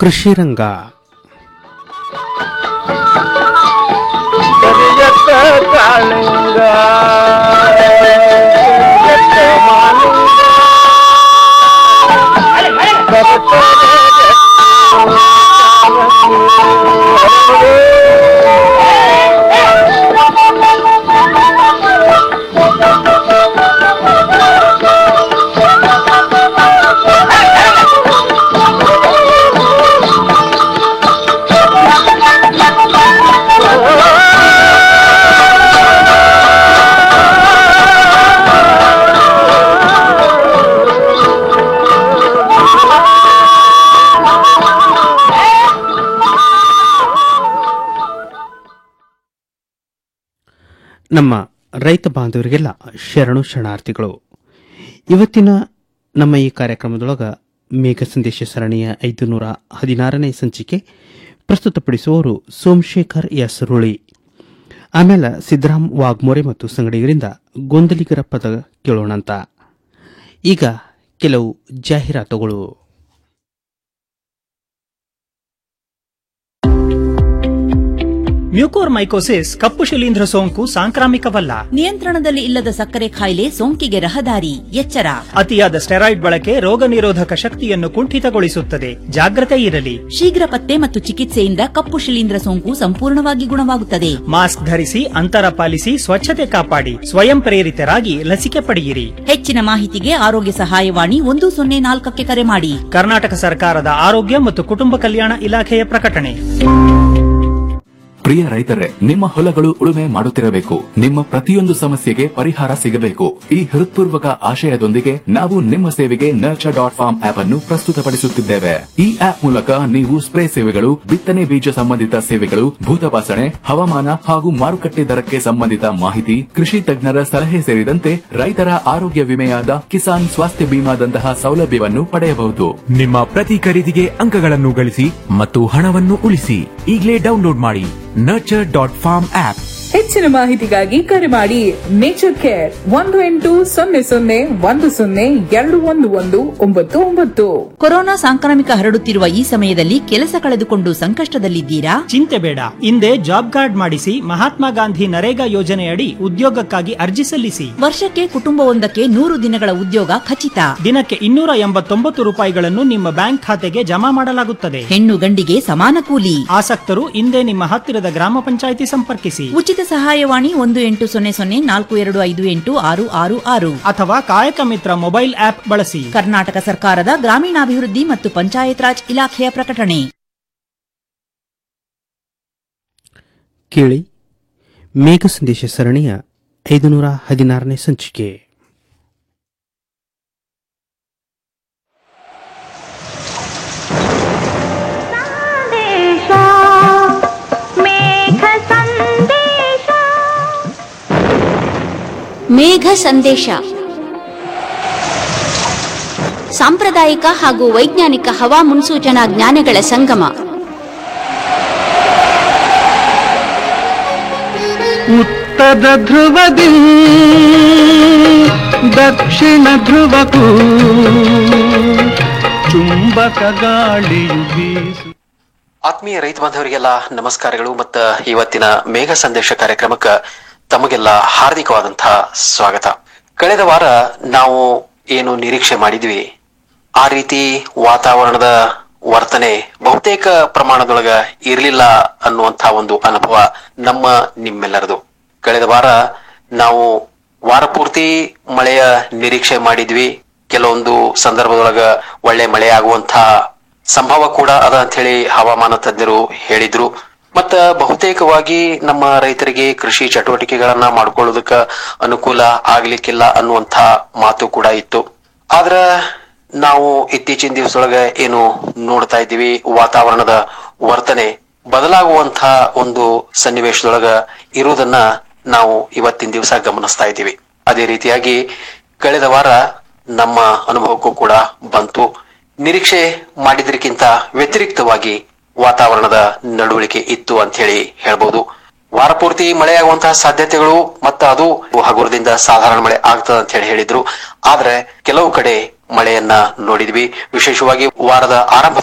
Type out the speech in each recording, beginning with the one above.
ಕೃಷಿ ರಂಗ ಕರಿಯತ್ತ ಕಾಳಿಂಗ ಕರಿಯತ್ತ ಮಾಲಿಂಗ ನಮ್ಮ ರೈತ ಬಾಂಧವರಿಗೆಲ್ಲ ಶರಣು ಶರಣಾರ್ಥಿಗಳು ಇವತ್ತಿನ ನಮ್ಮ ಈ ಕಾರ್ಯಕ್ರಮದೊಳಗ ಮೇಘ ಸಂದೇಶ ಸರಣಿಯ ಐದು ನೂರ ಹದಿನಾರನೇ ಸಂಚಿಕೆ ಪ್ರಸ್ತುತಪಡಿಸುವವರು ಸೋಮಶೇಖರ್ ಎಸ್ ರುಳಿ ಆಮೇಲೆ ಸಿದ್ದರಾಮ್ ವಾಗ್ಮೋರೆ ಮತ್ತು ಸಂಗಡಿಗರಿಂದ ಗೊಂದಲಿಗರ ಪದ ಕೇಳೋಣಂತ ಈಗ ಕೆಲವು ಜಾಹೀರಾತುಗಳು ಮ್ಯೂಕೋರ್ಮೈಕೋಸಿಸ್ ಕಪ್ಪು ಶಿಲೀಂಧ್ರ ಸೋಂಕು ಸಾಂಕ್ರಾಮಿಕವಲ್ಲ ನಿಯಂತ್ರಣದಲ್ಲಿ ಇಲ್ಲದ ಸಕ್ಕರೆ ಕಾಯಿಲೆ ಸೋಂಕಿಗೆ ರಹದಾರಿ ಎಚ್ಚರ ಅತಿಯಾದ ಸ್ಟೆರಾಯ್ಡ್ ಬಳಕೆ ರೋಗ ನಿರೋಧಕ ಶಕ್ತಿಯನ್ನು ಕುಂಠಿತಗೊಳಿಸುತ್ತದೆ ಜಾಗ್ರತೆ ಇರಲಿ ಶೀಘ್ರ ಪತ್ತೆ ಮತ್ತು ಚಿಕಿತ್ಸೆಯಿಂದ ಕಪ್ಪು ಶಿಲೀಂಧ್ರ ಸೋಂಕು ಸಂಪೂರ್ಣವಾಗಿ ಗುಣವಾಗುತ್ತದೆ ಮಾಸ್ಕ್ ಧರಿಸಿ ಅಂತರ ಪಾಲಿಸಿ ಸ್ವಚ್ಛತೆ ಕಾಪಾಡಿ ಸ್ವಯಂ ಪ್ರೇರಿತರಾಗಿ ಲಸಿಕೆ ಪಡೆಯಿರಿ ಹೆಚ್ಚಿನ ಮಾಹಿತಿಗೆ ಆರೋಗ್ಯ ಸಹಾಯವಾಣಿ ಒಂದು ಸೊನ್ನೆ ನಾಲ್ಕಕ್ಕೆ ಕರೆ ಮಾಡಿ ಕರ್ನಾಟಕ ಸರ್ಕಾರದ ಆರೋಗ್ಯ ಮತ್ತು ಕುಟುಂಬ ಕಲ್ಯಾಣ ಇಲಾಖೆಯ ಪ್ರಕಟಣೆ ಪ್ರಿಯ ರೈತರೇ ನಿಮ್ಮ ಹೊಲಗಳು ಉಳುಮೆ ಮಾಡುತ್ತಿರಬೇಕು ನಿಮ್ಮ ಪ್ರತಿಯೊಂದು ಸಮಸ್ಯೆಗೆ ಪರಿಹಾರ ಸಿಗಬೇಕು ಈ ಹೃತ್ಪೂರ್ವಕ ಆಶಯದೊಂದಿಗೆ ನಾವು ನಿಮ್ಮ ಸೇವೆಗೆ ನರ್ಚರ್ ಡಾಟ್ ಫಾರ್ಮ್ ಆಪ್ ಅನ್ನು ಪ್ರಸ್ತುತಪಡಿಸುತ್ತಿದ್ದೇವೆ ಈ ಆಪ್ ಮೂಲಕ ನೀವು ಸ್ಪ್ರೇ ಸೇವೆಗಳು ಬಿತ್ತನೆ ಬೀಜ ಸಂಬಂಧಿತ ಸೇವೆಗಳು ಭೂತಪಾಸಣೆ ಹವಾಮಾನ ಹಾಗೂ ಮಾರುಕಟ್ಟೆ ದರಕ್ಕೆ ಸಂಬಂಧಿತ ಮಾಹಿತಿ ಕೃಷಿ ತಜ್ಞರ ಸಲಹೆ ಸೇರಿದಂತೆ ರೈತರ ಆರೋಗ್ಯ ವಿಮೆಯಾದ ಕಿಸಾನ್ ಸ್ವಾಸ್ಥ್ಯ ಬಿಮಾದಂತಹ ಸೌಲಭ್ಯವನ್ನು ಪಡೆಯಬಹುದು ನಿಮ್ಮ ಪ್ರತಿ ಖರೀದಿಗೆ ಅಂಕಗಳನ್ನು ಗಳಿಸಿ ಮತ್ತು ಹಣವನ್ನು ಉಳಿಸಿ ಈಗಲೇ ಡೌನ್ಲೋಡ್ ಮಾಡಿ ನರ್ಚರ್ ಡಾಟ್ ಫಾರ್ಮ್ ಆಪ್ ಹೆಚ್ಚಿನ ಮಾಹಿತಿಗಾಗಿ ಕರೆ ಮಾಡಿ ನೇಚರ್ ಕೇರ್ ಒಂದು ಎಂಟು ಸೊನ್ನೆ ಸೊನ್ನೆ ಒಂದು ಸೊನ್ನೆ ಎರಡು ಒಂದು ಒಂದು ಒಂಬತ್ತು ಒಂಬತ್ತು ಕೊರೋನಾ ಸಾಂಕ್ರಾಮಿಕ ಹರಡುತ್ತಿರುವ ಈ ಸಮಯದಲ್ಲಿ ಕೆಲಸ ಕಳೆದುಕೊಂಡು ಸಂಕಷ್ಟದಲ್ಲಿದ್ದೀರಾ ಚಿಂತೆ ಬೇಡ ಹಿಂದೆ ಜಾಬ್ ಕಾರ್ಡ್ ಮಾಡಿಸಿ ಮಹಾತ್ಮ ಗಾಂಧಿ ನರೇಗಾ ಯೋಜನೆಯಡಿ ಉದ್ಯೋಗಕ್ಕಾಗಿ ಅರ್ಜಿ ಸಲ್ಲಿಸಿ ವರ್ಷಕ್ಕೆ ಕುಟುಂಬವೊಂದಕ್ಕೆ ನೂರು ದಿನಗಳ ಉದ್ಯೋಗ ಖಚಿತ ದಿನಕ್ಕೆ ಇನ್ನೂರ ಎಂಬತ್ತೊಂಬತ್ತು ರೂಪಾಯಿಗಳನ್ನು ನಿಮ್ಮ ಬ್ಯಾಂಕ್ ಖಾತೆಗೆ ಜಮಾ ಮಾಡಲಾಗುತ್ತದೆ ಹೆಣ್ಣು ಗಂಡಿಗೆ ಸಮಾನ ಕೂಲಿ ಆಸಕ್ತರು ಹಿಂದೆ ನಿಮ್ಮ ಹತ್ತಿರದ ಗ್ರಾಮ ಪಂಚಾಯಿತಿ ಸಂಪರ್ಕಿಸಿ ಉಚಿತ ಸಹಾಯವಾಣಿ ಒಂದು ಎಂಟು ಸೊನ್ನೆ ಸೊನ್ನೆ ನಾಲ್ಕು ಎರಡು ಐದು ಎಂಟು ಆರು ಆರು ಆರು ಅಥವಾ ಕಾಯಕ ಮಿತ್ರ ಮೊಬೈಲ್ ಆಪ್ ಬಳಸಿ ಕರ್ನಾಟಕ ಸರ್ಕಾರದ ಗ್ರಾಮೀಣಾಭಿವೃದ್ಧಿ ಮತ್ತು ಪಂಚಾಯತ್ ರಾಜ್ ಇಲಾಖೆಯ ಪ್ರಕಟಣೆ ಕೇಳಿ ಮೇಘ ಸಂದೇಶ ಸರಣಿಯ ಐದುನೂರ ಹದಿನಾರನೇ ಸಂಚಿಕೆ ಮೇಘ ಸಂದೇಶ ಸಾಂಪ್ರದಾಯಿಕ ಹಾಗೂ ವೈಜ್ಞಾನಿಕ ಹವಾ ಮುನ್ಸೂಚನಾ ಜ್ಞಾನಗಳ ಸಂಗಮ ಉತ್ತರ ಧ್ರುವದಿ ದಕ್ಷಿಣ ಧ್ರುವಕ್ಕೂ ಚುಂಬಕ ಗಾಳಿಯು ಬೀಸು ಆತ್ಮೀಯ ರೈತ ಬಾಂಧವರಿಗೆಲ್ಲ ನಮಸ್ಕಾರಗಳು ಮತ್ತ ಇವತ್ತಿನ ಮೇಘ ಸಂದೇಶ ಕಾರ್ಯಕ್ರಮಕ್ಕ ತಮಗೆಲ್ಲ ಹಾರ್ದಿಕವಾದಂತಹ ಸ್ವಾಗತ ಕಳೆದ ವಾರ ನಾವು ಏನು ನಿರೀಕ್ಷೆ ಮಾಡಿದ್ವಿ ಆ ರೀತಿ ವಾತಾವರಣದ ವರ್ತನೆ ಬಹುತೇಕ ಪ್ರಮಾಣದೊಳಗ ಇರಲಿಲ್ಲ ಅನ್ನುವಂತಹ ಒಂದು ಅನುಭವ ನಮ್ಮ ನಿಮ್ಮೆಲ್ಲರದು ಕಳೆದ ವಾರ ನಾವು ವಾರ ಪೂರ್ತಿ ಮಳೆಯ ನಿರೀಕ್ಷೆ ಮಾಡಿದ್ವಿ ಕೆಲವೊಂದು ಸಂದರ್ಭದೊಳಗ ಒಳ್ಳೆ ಮಳೆ ಆಗುವಂತಹ ಸಂಭವ ಕೂಡ ಅದ ಅಂತ ಹೇಳಿ ಹವಾಮಾನ ತಜ್ಞರು ಹೇಳಿದ್ರು ಮತ್ತ ಬಹುತೇಕವಾಗಿ ನಮ್ಮ ರೈತರಿಗೆ ಕೃಷಿ ಚಟುವಟಿಕೆಗಳನ್ನ ಮಾಡ್ಕೊಳ್ಳೋದಕ್ಕ ಅನುಕೂಲ ಆಗ್ಲಿಕ್ಕಿಲ್ಲ ಅನ್ನುವಂತ ಮಾತು ಕೂಡ ಇತ್ತು ಆದ್ರ ನಾವು ಇತ್ತೀಚಿನ ದಿವಸದೊಳಗ ಏನು ನೋಡ್ತಾ ಇದ್ದೀವಿ ವಾತಾವರಣದ ವರ್ತನೆ ಬದಲಾಗುವಂತ ಒಂದು ಸನ್ನಿವೇಶದೊಳಗ ಇರುವುದನ್ನ ನಾವು ಇವತ್ತಿನ ದಿವಸ ಗಮನಿಸ್ತಾ ಇದ್ದೀವಿ ಅದೇ ರೀತಿಯಾಗಿ ಕಳೆದ ವಾರ ನಮ್ಮ ಅನುಭವಕ್ಕೂ ಕೂಡ ಬಂತು ನಿರೀಕ್ಷೆ ಮಾಡಿದ್ರಕ್ಕಿಂತ ವ್ಯತಿರಿಕ್ತವಾಗಿ ವಾತಾವರಣದ ನಡವಳಿಕೆ ಇತ್ತು ಅಂತ ಹೇಳಿ ಹೇಳ್ಬೋದು ವಾರ ಪೂರ್ತಿ ಮಳೆಯಾಗುವಂತಹ ಸಾಧ್ಯತೆಗಳು ಮತ್ತ ಅದು ಹಗುರದಿಂದ ಸಾಧಾರಣ ಮಳೆ ಆಗ್ತದ ಅಂತ ಹೇಳಿ ಹೇಳಿದ್ರು ಆದ್ರೆ ಕೆಲವು ಕಡೆ ಮಳೆಯನ್ನ ನೋಡಿದ್ವಿ ವಿಶೇಷವಾಗಿ ವಾರದ ಆರಂಭದೊಳಗ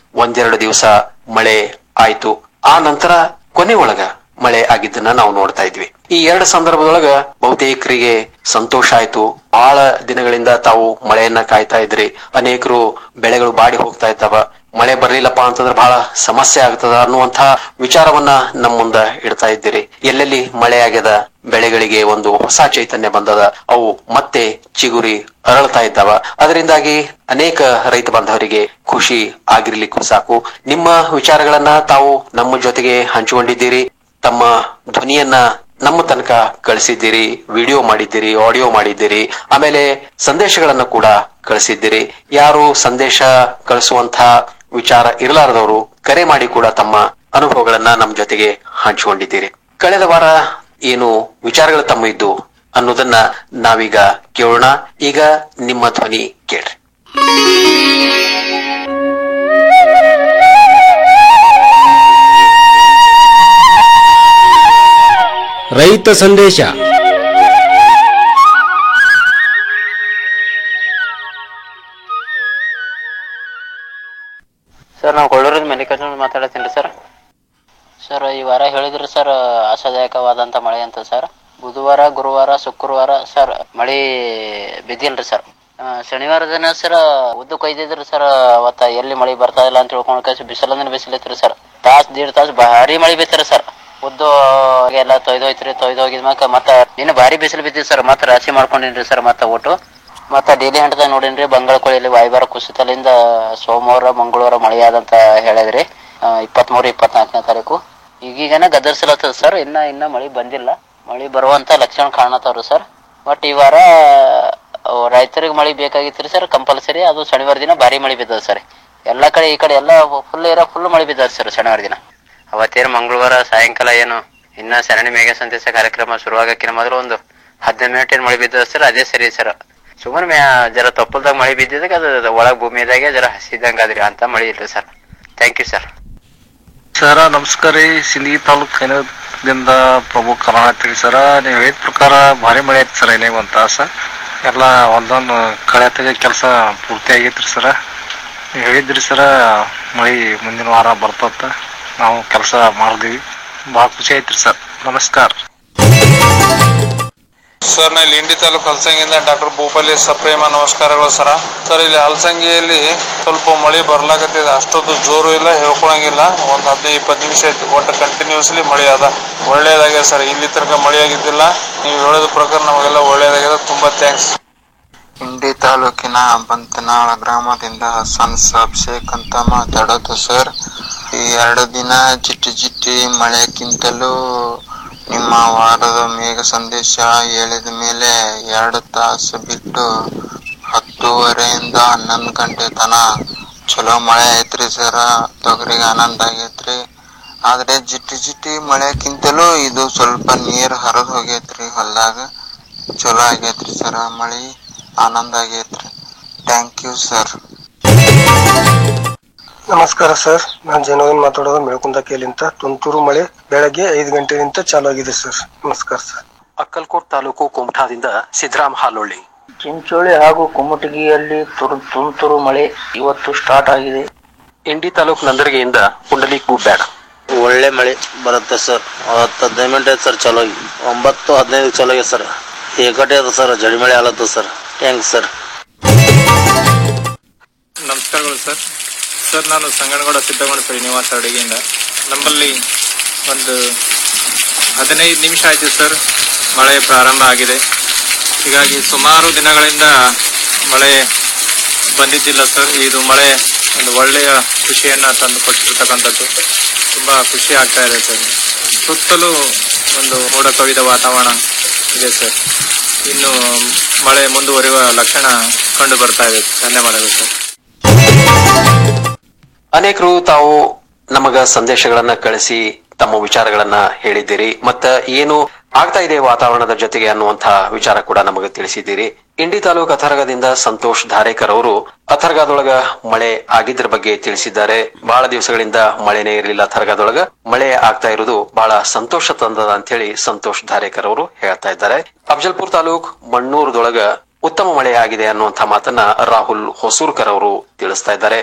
ಒಂದೆರಡು ದಿವಸ ಮಳೆ ಆಯ್ತು ಆ ನಂತರ ಕೊನೆ ಒಳಗ ಮಳೆ ಆಗಿದ್ದನ್ನ ನಾವು ನೋಡ್ತಾ ಇದ್ವಿ ಈ ಎರಡು ಸಂದರ್ಭದೊಳಗ ಬಹುತೇಕರಿಗೆ ಸಂತೋಷ ಆಯ್ತು ಬಹಳ ದಿನಗಳಿಂದ ತಾವು ಮಳೆಯನ್ನ ಕಾಯ್ತಾ ಇದ್ರಿ ಅನೇಕರು ಬೆಳೆಗಳು ಬಾಡಿ ಹೋಗ್ತಾ ಇದ್ದಾವ ಮಳೆ ಬರ್ಲಿಲ್ಲಪ್ಪ ಅಂತಂದ್ರೆ ಬಹಳ ಸಮಸ್ಯೆ ಆಗ್ತದ ಅನ್ನುವಂತ ವಿಚಾರವನ್ನ ನಮ್ಮ ಮುಂದ ಇಡ್ತಾ ಇದ್ದೀರಿ ಎಲ್ಲೆಲ್ಲಿ ಮಳೆ ಆಗ್ಯದ ಬೆಳೆಗಳಿಗೆ ಒಂದು ಹೊಸ ಚೈತನ್ಯ ಬಂದದ ಅವು ಮತ್ತೆ ಚಿಗುರಿ ಅರಳ್ತಾ ಇದ್ದಾವ ಅದರಿಂದಾಗಿ ಅನೇಕ ರೈತ ಬಾಂಧವರಿಗೆ ಖುಷಿ ಆಗಿರ್ಲಿಕ್ಕೂ ಸಾಕು ನಿಮ್ಮ ವಿಚಾರಗಳನ್ನ ತಾವು ನಮ್ಮ ಜೊತೆಗೆ ಹಂಚಿಕೊಂಡಿದ್ದೀರಿ ತಮ್ಮ ಧ್ವನಿಯನ್ನ ನಮ್ಮ ತನಕ ಕಳಿಸಿದ್ದೀರಿ ವಿಡಿಯೋ ಮಾಡಿದ್ದೀರಿ ಆಡಿಯೋ ಮಾಡಿದ್ದೀರಿ ಆಮೇಲೆ ಸಂದೇಶಗಳನ್ನ ಕೂಡ ಕಳಿಸಿದ್ದೀರಿ ಯಾರು ಸಂದೇಶ ಕಳಿಸುವಂತ ವಿಚಾರ ಇರಲಾರದವರು ಕರೆ ಮಾಡಿ ಕೂಡ ತಮ್ಮ ಅನುಭವಗಳನ್ನ ನಮ್ಮ ಜೊತೆಗೆ ಹಂಚಿಕೊಂಡಿದ್ದೀರಿ ಕಳೆದ ವಾರ ಏನು ವಿಚಾರಗಳು ತಮ್ಮ ಇದ್ದು ಅನ್ನೋದನ್ನ ನಾವೀಗ ಕೇಳೋಣ ಈಗ ನಿಮ್ಮ ಧ್ವನಿ ಕೇಳ್ರಿ ರೈತ ಸಂದೇಶ ಸರ್ ನಾವು ಕೊಳ್ಳೂರಿಂದ ಮಲ್ಲಿಕಾರ್ಜುನ್ ಮಾತಾಡತ್ತೀನಿ ಸರ್ ಸರ್ ಈ ವಾರ ಹೇಳಿದ್ರಿ ಸರ್ ಆಶಾದಾಯಕವಾದಂತ ಮಳೆ ಅಂತ ಸರ್ ಬುಧವಾರ ಗುರುವಾರ ಶುಕ್ರವಾರ ಸರ್ ಮಳಿ ಬಿದ್ದಿಲ್ರಿ ಸರ್ ಆ, ಶನಿವಾರ ದಿನ ಸರ್ ಉದ್ದು ಕೊಯ್ದಿದ್ರಿ ಸರ್ ಅವತ್ತ ಎಲ್ಲಿ ಮಳಿ ಬರ್ತಾ ಇಲ್ಲ ಅಂತ ತಿಳ್ಕೊಂಡ್ ಕಳ್ಸಿ ಬಿಸಿಲಂದ್ರೆ ಬಿಸಿಲೈತ್ರಿ ಸರ್ ತಾಸ್ ದೀಡ್ ತಾಸ್ ಭಾರಿ ಮಳಿ ಬಿತ್ತರಿ ಸರ್ ಉದ್ದು ಎಲ್ಲ ತೊಯ್ದು ಹೋಯ್ತ್ರಿ ತೊಯ್ದು ಹೋಗಿದ್ಮ್ಯಾಕ ಮತ್ತ ಇನ್ನು ಭಾರಿ ಬಿಸಿಲು ಬಿದ್ದಿದ್ ಸರ್ ಮತ್ತೆ ರಾಶಿ ಮಾಡ್ಕೊಂಡಿನ್ರಿ ಸರ್ ಮತ್ತೆ ಒಟ್ಟು ಮತ್ತ ಡೈಲಿ ಹಂಟದಾಗ ನೋಡಿನ್ರಿ ಬಂಗಾಳ ಕೊಳಿಯಲ್ಲಿ ವಾಯುಭಾರ ಕುಸಿತಲಿಂದ ಸೋಮವಾರ ಮಂಗಳವಾರ ಮಳೆ ಆದಂತ ಹೇಳಿದ್ರಿ ಇಪ್ಪತ್ಮೂರು ಇಪ್ಪತ್ನಾಲ್ಕನೇ ತಾರೀಕು ಈಗೀಗನ ಗದರ್ಸಲತ್ತದ ಸರ್ ಇನ್ನ ಇನ್ನ ಮಳಿ ಬಂದಿಲ್ಲ ಮಳಿ ಬರುವಂತ ಲಕ್ಷಣ ಕಾಣತಾವ್ರಿ ಸರ್ ಬಟ್ ಈ ವಾರ ರೈತರಿಗೆ ಮಳಿ ಬೇಕಾಗಿತ್ರಿ ಸರ್ ಕಂಪಲ್ಸರಿ ಅದು ಶನಿವಾರ ದಿನ ಭಾರಿ ಮಳಿ ಬಿದ್ದದ ಸರ್ ಎಲ್ಲಾ ಕಡೆ ಈ ಕಡೆ ಎಲ್ಲ ಫುಲ್ ಇರೋ ಫುಲ್ ಮಳಿ ಬಿದ್ದದ ಸರ್ ಶನಿವಾರ ದಿನ ಅವತ್ತೇನು ಮಂಗಳವಾರ ಸಾಯಂಕಾಲ ಏನು ಇನ್ನ ಸರಣಿ ಮೇಘ ಸಂದೇಶ ಕಾರ್ಯಕ್ರಮ ಶುರುವಾಗಕ್ಕಿನ ಮೊದಲು ಒಂದು ಹದಿನೈದು ಮಿನಿಟ್ ಏನ್ ಮಳಿ ಬಿದ್ದದ ಸರ್ ಅದೇ ಸರಿ ಸರ್ ಸುಮ್ಮನೆ ಮ್ಯಾ ಜರ ತಪ್ಪಲ್ದಾಗ ಮಳಿ ಬಿದ್ದಿದಾಗ ಅದು ಒಳಗ್ ಭೂಮಿದಾಗೆ ಜರ ಹಸಿದಂಗ ಅದ್ರಿ ಅಂತ ಮಳಿ ಇಲ್ರಿ sir thank you sir sir ನಮಸ್ಕಾರ ರೀ ಸಿಂದಗಿ ತಾಲೂಕ್ ಕೈನದಿಂದ ಪ್ರಭು ಕರ್ನಾಟಕ ಸರ ನೀವು ಹೇಳಿದ ಪ್ರಕಾರ ಭಾರಿ ಮಳೆ ಐತಿ ಸರ್ ಏನೇ ಒಂದು ತಾಸ ಎಲ್ಲ ಒಂದೊಂದು ಕಳೆ ತೆಗೆ ಕೆಲಸ ಪೂರ್ತಿ ಆಗೈತ್ರಿ ಸರ ನೀವು ಹೇಳಿದ್ರಿ ಸರ ಮಳಿ ಮುಂದಿನ ವಾರ ಬರ್ತತ್ತ ನಾವು ಕೆಲಸ ಮಾಡಿದೀವಿ ಭಾಳ ಖುಷಿ ಐತ್ರಿ ಸರ್ ನಮಸ್ಕಾರ ಸರ್ ನಾ ಇಲ್ಲಿ ಇಂಡಿ ತಾಲೂಕು ಹಲಸಂಗಿಯಿಂದ ಡಾಕ್ಟರ್ ಭೂಪಾಲಿ ಸಪ್ರೇಮ ನಮಸ್ಕಾರಗಳು ಸರ ಸರ್ ಇಲ್ಲಿ ಹಲಸಂಗಿಯಲ್ಲಿ ಸ್ವಲ್ಪ ಮಳೆ ಬರ್ಲಾಕತ್ತಿದೆ ಅಷ್ಟೊಂದು ಜೋರು ಇಲ್ಲ ಹೇಳ್ಕೊಳಂಗಿಲ್ಲ ಒಂದ್ ಹದಿನೈದು ಇಪ್ಪತ್ತು ನಿಮಿಷ ಆಯ್ತು ಒಟ್ಟು ಕಂಟಿನ್ಯೂಸ್ಲಿ ಮಳೆ ಅದ ಒಳ್ಳೇದಾಗ್ಯದ ಸರ್ ಇಲ್ಲಿ ತನಕ ಮಳೆ ಆಗಿದ್ದಿಲ್ಲ ನೀವು ಹೇಳೋದ ಪ್ರಕಾರ ನಮಗೆಲ್ಲ ಒಳ್ಳೇದಾಗ್ಯದ ತುಂಬಾ ಥ್ಯಾಂಕ್ಸ್ ಇಂಡಿ ತಾಲೂಕಿನ ಬಂತನಾಳ ಗ್ರಾಮದಿಂದ ಹಸನ್ ಸಾಬ್ ಶೇಖ್ ಅಂತ ಮಾತಾಡೋದು ಸರ್ ಈ ಎರಡು ದಿನ ಜಿಟ್ಟಿ ಜಿಟ್ಟಿ ಮಳೆಗಿಂತಲೂ ನಿಮ್ಮ ವಾರದ ಮೇಘ ಸಂದೇಶ ಹೇಳಿದ ಮೇಲೆ ಎರಡು ತಾಸು ಬಿಟ್ಟು ಹತ್ತೂವರೆಯಿಂದ ಹನ್ನೊಂದು ಗಂಟೆ ತನ ಚಲೋ ಮಳೆ ಐತ್ರಿ ಸರ ತೊಗರಿಗೆ ಆನಂದ ಆಗೈತ್ರಿ ಆದ್ರೆ ಜಿಟ್ಟಿ ಜಿಟ್ಟಿ ಮಳೆಕ್ಕಿಂತಲೂ ಇದು ಸ್ವಲ್ಪ ನೀರ್ ಹರಿದು ಹೋಗೈತ್ರಿ ಹೊಲ್ದಾಗ ಚಲೋ ಆಗೈತ್ರಿ ಸರ ಮಳಿ ಆನಂದ ಆಗೈತ್ರಿ ಥ್ಯಾಂಕ್ ಯು ಸರ್ ನಮಸ್ಕಾರ ಸರ್ ನಾನು ಜನವನ್ ಮಾತಾಡೋದು ಮೆಳಕುಂದ ಕೇಲಿಂತ ತುಂತುರು ಮಳೆ ಬೆಳಗ್ಗೆ ಐದು ಗಂಟೆಗಿಂತ ಚಾಲು ಆಗಿದೆ ಸರ್ ನಮಸ್ಕಾರ ಸರ್ ಅಕ್ಕಲ್ಕೋಟ್ ತಾಲೂಕು ಕುಮಠಾದಿಂದ ಸಿದ್ದರಾಮ್ ಹಾಲೊಳ್ಳಿ ಚಿಂಚೋಳಿ ಹಾಗೂ ಕುಮಟಗಿಯಲ್ಲಿ ತುರು ತುಂತುರು ಮಳೆ ಇವತ್ತು ಸ್ಟಾರ್ಟ್ ಆಗಿದೆ ಇಂಡಿ ತಾಲೂಕು ನಂದರಗೆಯಿಂದ ಪುಂಡಲಿಕ್ ಗುಬ್ಬ್ಯಾಡ ಒಳ್ಳೆ ಮಳೆ ಬರುತ್ತೆ ಸರ್ ಹತ್ತು ಹದಿನೈದು ಮಿನಿಟ್ ಐತೆ ಸರ್ ಚಲೋ ಆಗಿ. ಒಂಬತ್ತು ಹದಿನೈದು ಚಲೋ ಆಗಿದೆ ಸರ್ ಏಕಟೆ ಅದ ಸರ್ ಜಡಿ ಮಳೆ ಆಲತ್ತ ಸರ್ ಥ್ಯಾಂಕ್ಸ್ ಸರ್ ನಮಸ್ಕಾರಗಳು ಸರ್ ಸರ್ ನಾನು ಸಂಗನಗೌಡ ಸಿದ್ದಗೌಡ ಶ್ರೀನಿವಾಸ ಅಡುಗೆಯಿಂದ ನಮ್ಮಲ್ಲಿ ಒಂದು ಹದಿನೈದು ನಿಮಿಷ ಆಯ್ತು ಸರ್ ಮಳೆ ಪ್ರಾರಂಭ ಆಗಿದೆ ಹೀಗಾಗಿ ಸುಮಾರು ದಿನಗಳಿಂದ ಮಳೆ ಬಂದಿದ್ದಿಲ್ಲ ಸರ್ ಇದು ಮಳೆ ಒಂದು ಒಳ್ಳೆಯ ಖುಷಿಯನ್ನ ತಂದು ಕೊಟ್ಟಿರ್ತಕ್ಕಂಥದ್ದು ತುಂಬಾ ಖುಷಿ ಆಗ್ತಾ ಇದೆ ಸರ್ ಸುತ್ತಲೂ ಒಂದು ಮೋಡ ಕವಿದ ವಾತಾವರಣ ಇದೆ ಸರ್ ಇನ್ನು ಮಳೆ ಮುಂದುವರಿಯುವ ಲಕ್ಷಣ ಕಂಡು ಬರ್ತಾ ಇದೆ ಧನ್ಯವಾದಗಳು ಸರ್ ಅನೇಕರು ತಾವು ನಮಗ ಸಂದೇಶಗಳನ್ನ ಕಳಿಸಿ ತಮ್ಮ ವಿಚಾರಗಳನ್ನ ಹೇಳಿದ್ದೀರಿ ಮತ್ತ ಏನು ಆಗ್ತಾ ಇದೆ ವಾತಾವರಣದ ಜೊತೆಗೆ ಅನ್ನುವಂತಹ ವಿಚಾರ ಕೂಡ ನಮಗೆ ತಿಳಿಸಿದ್ದೀರಿ ಇಂಡಿ ತಾಲೂಕು ಅಥರ್ಗದಿಂದ ಸಂತೋಷ್ ಧಾರೇಕರ್ ಅವರು ಅಥರ್ಗಾದೊಳಗ ಮಳೆ ಆಗಿದ್ರ ಬಗ್ಗೆ ತಿಳಿಸಿದ್ದಾರೆ ಬಹಳ ದಿವಸಗಳಿಂದ ಮಳೆನೇ ಇರಲಿಲ್ಲ ಅಥರ್ಗಾದೊಳಗ ಮಳೆ ಆಗ್ತಾ ಇರುವುದು ಬಹಳ ಸಂತೋಷ ತಂದದ ಅಂತ ಹೇಳಿ ಸಂತೋಷ್ ಧಾರೇಕರ್ ಅವರು ಹೇಳ್ತಾ ಇದ್ದಾರೆ ಅಫಜಲ್ಪುರ್ ತಾಲೂಕ್ ಮಣ್ಣೂರದೊಳಗ ಉತ್ತಮ ಮಳೆ ಆಗಿದೆ ಅನ್ನುವಂಥ ಮಾತನ್ನ ರಾಹುಲ್ ಹೊಸೂರ್ಕರ್ ಅವರು ತಿಳಿಸ್ತಾ ಇದ್ದಾರೆ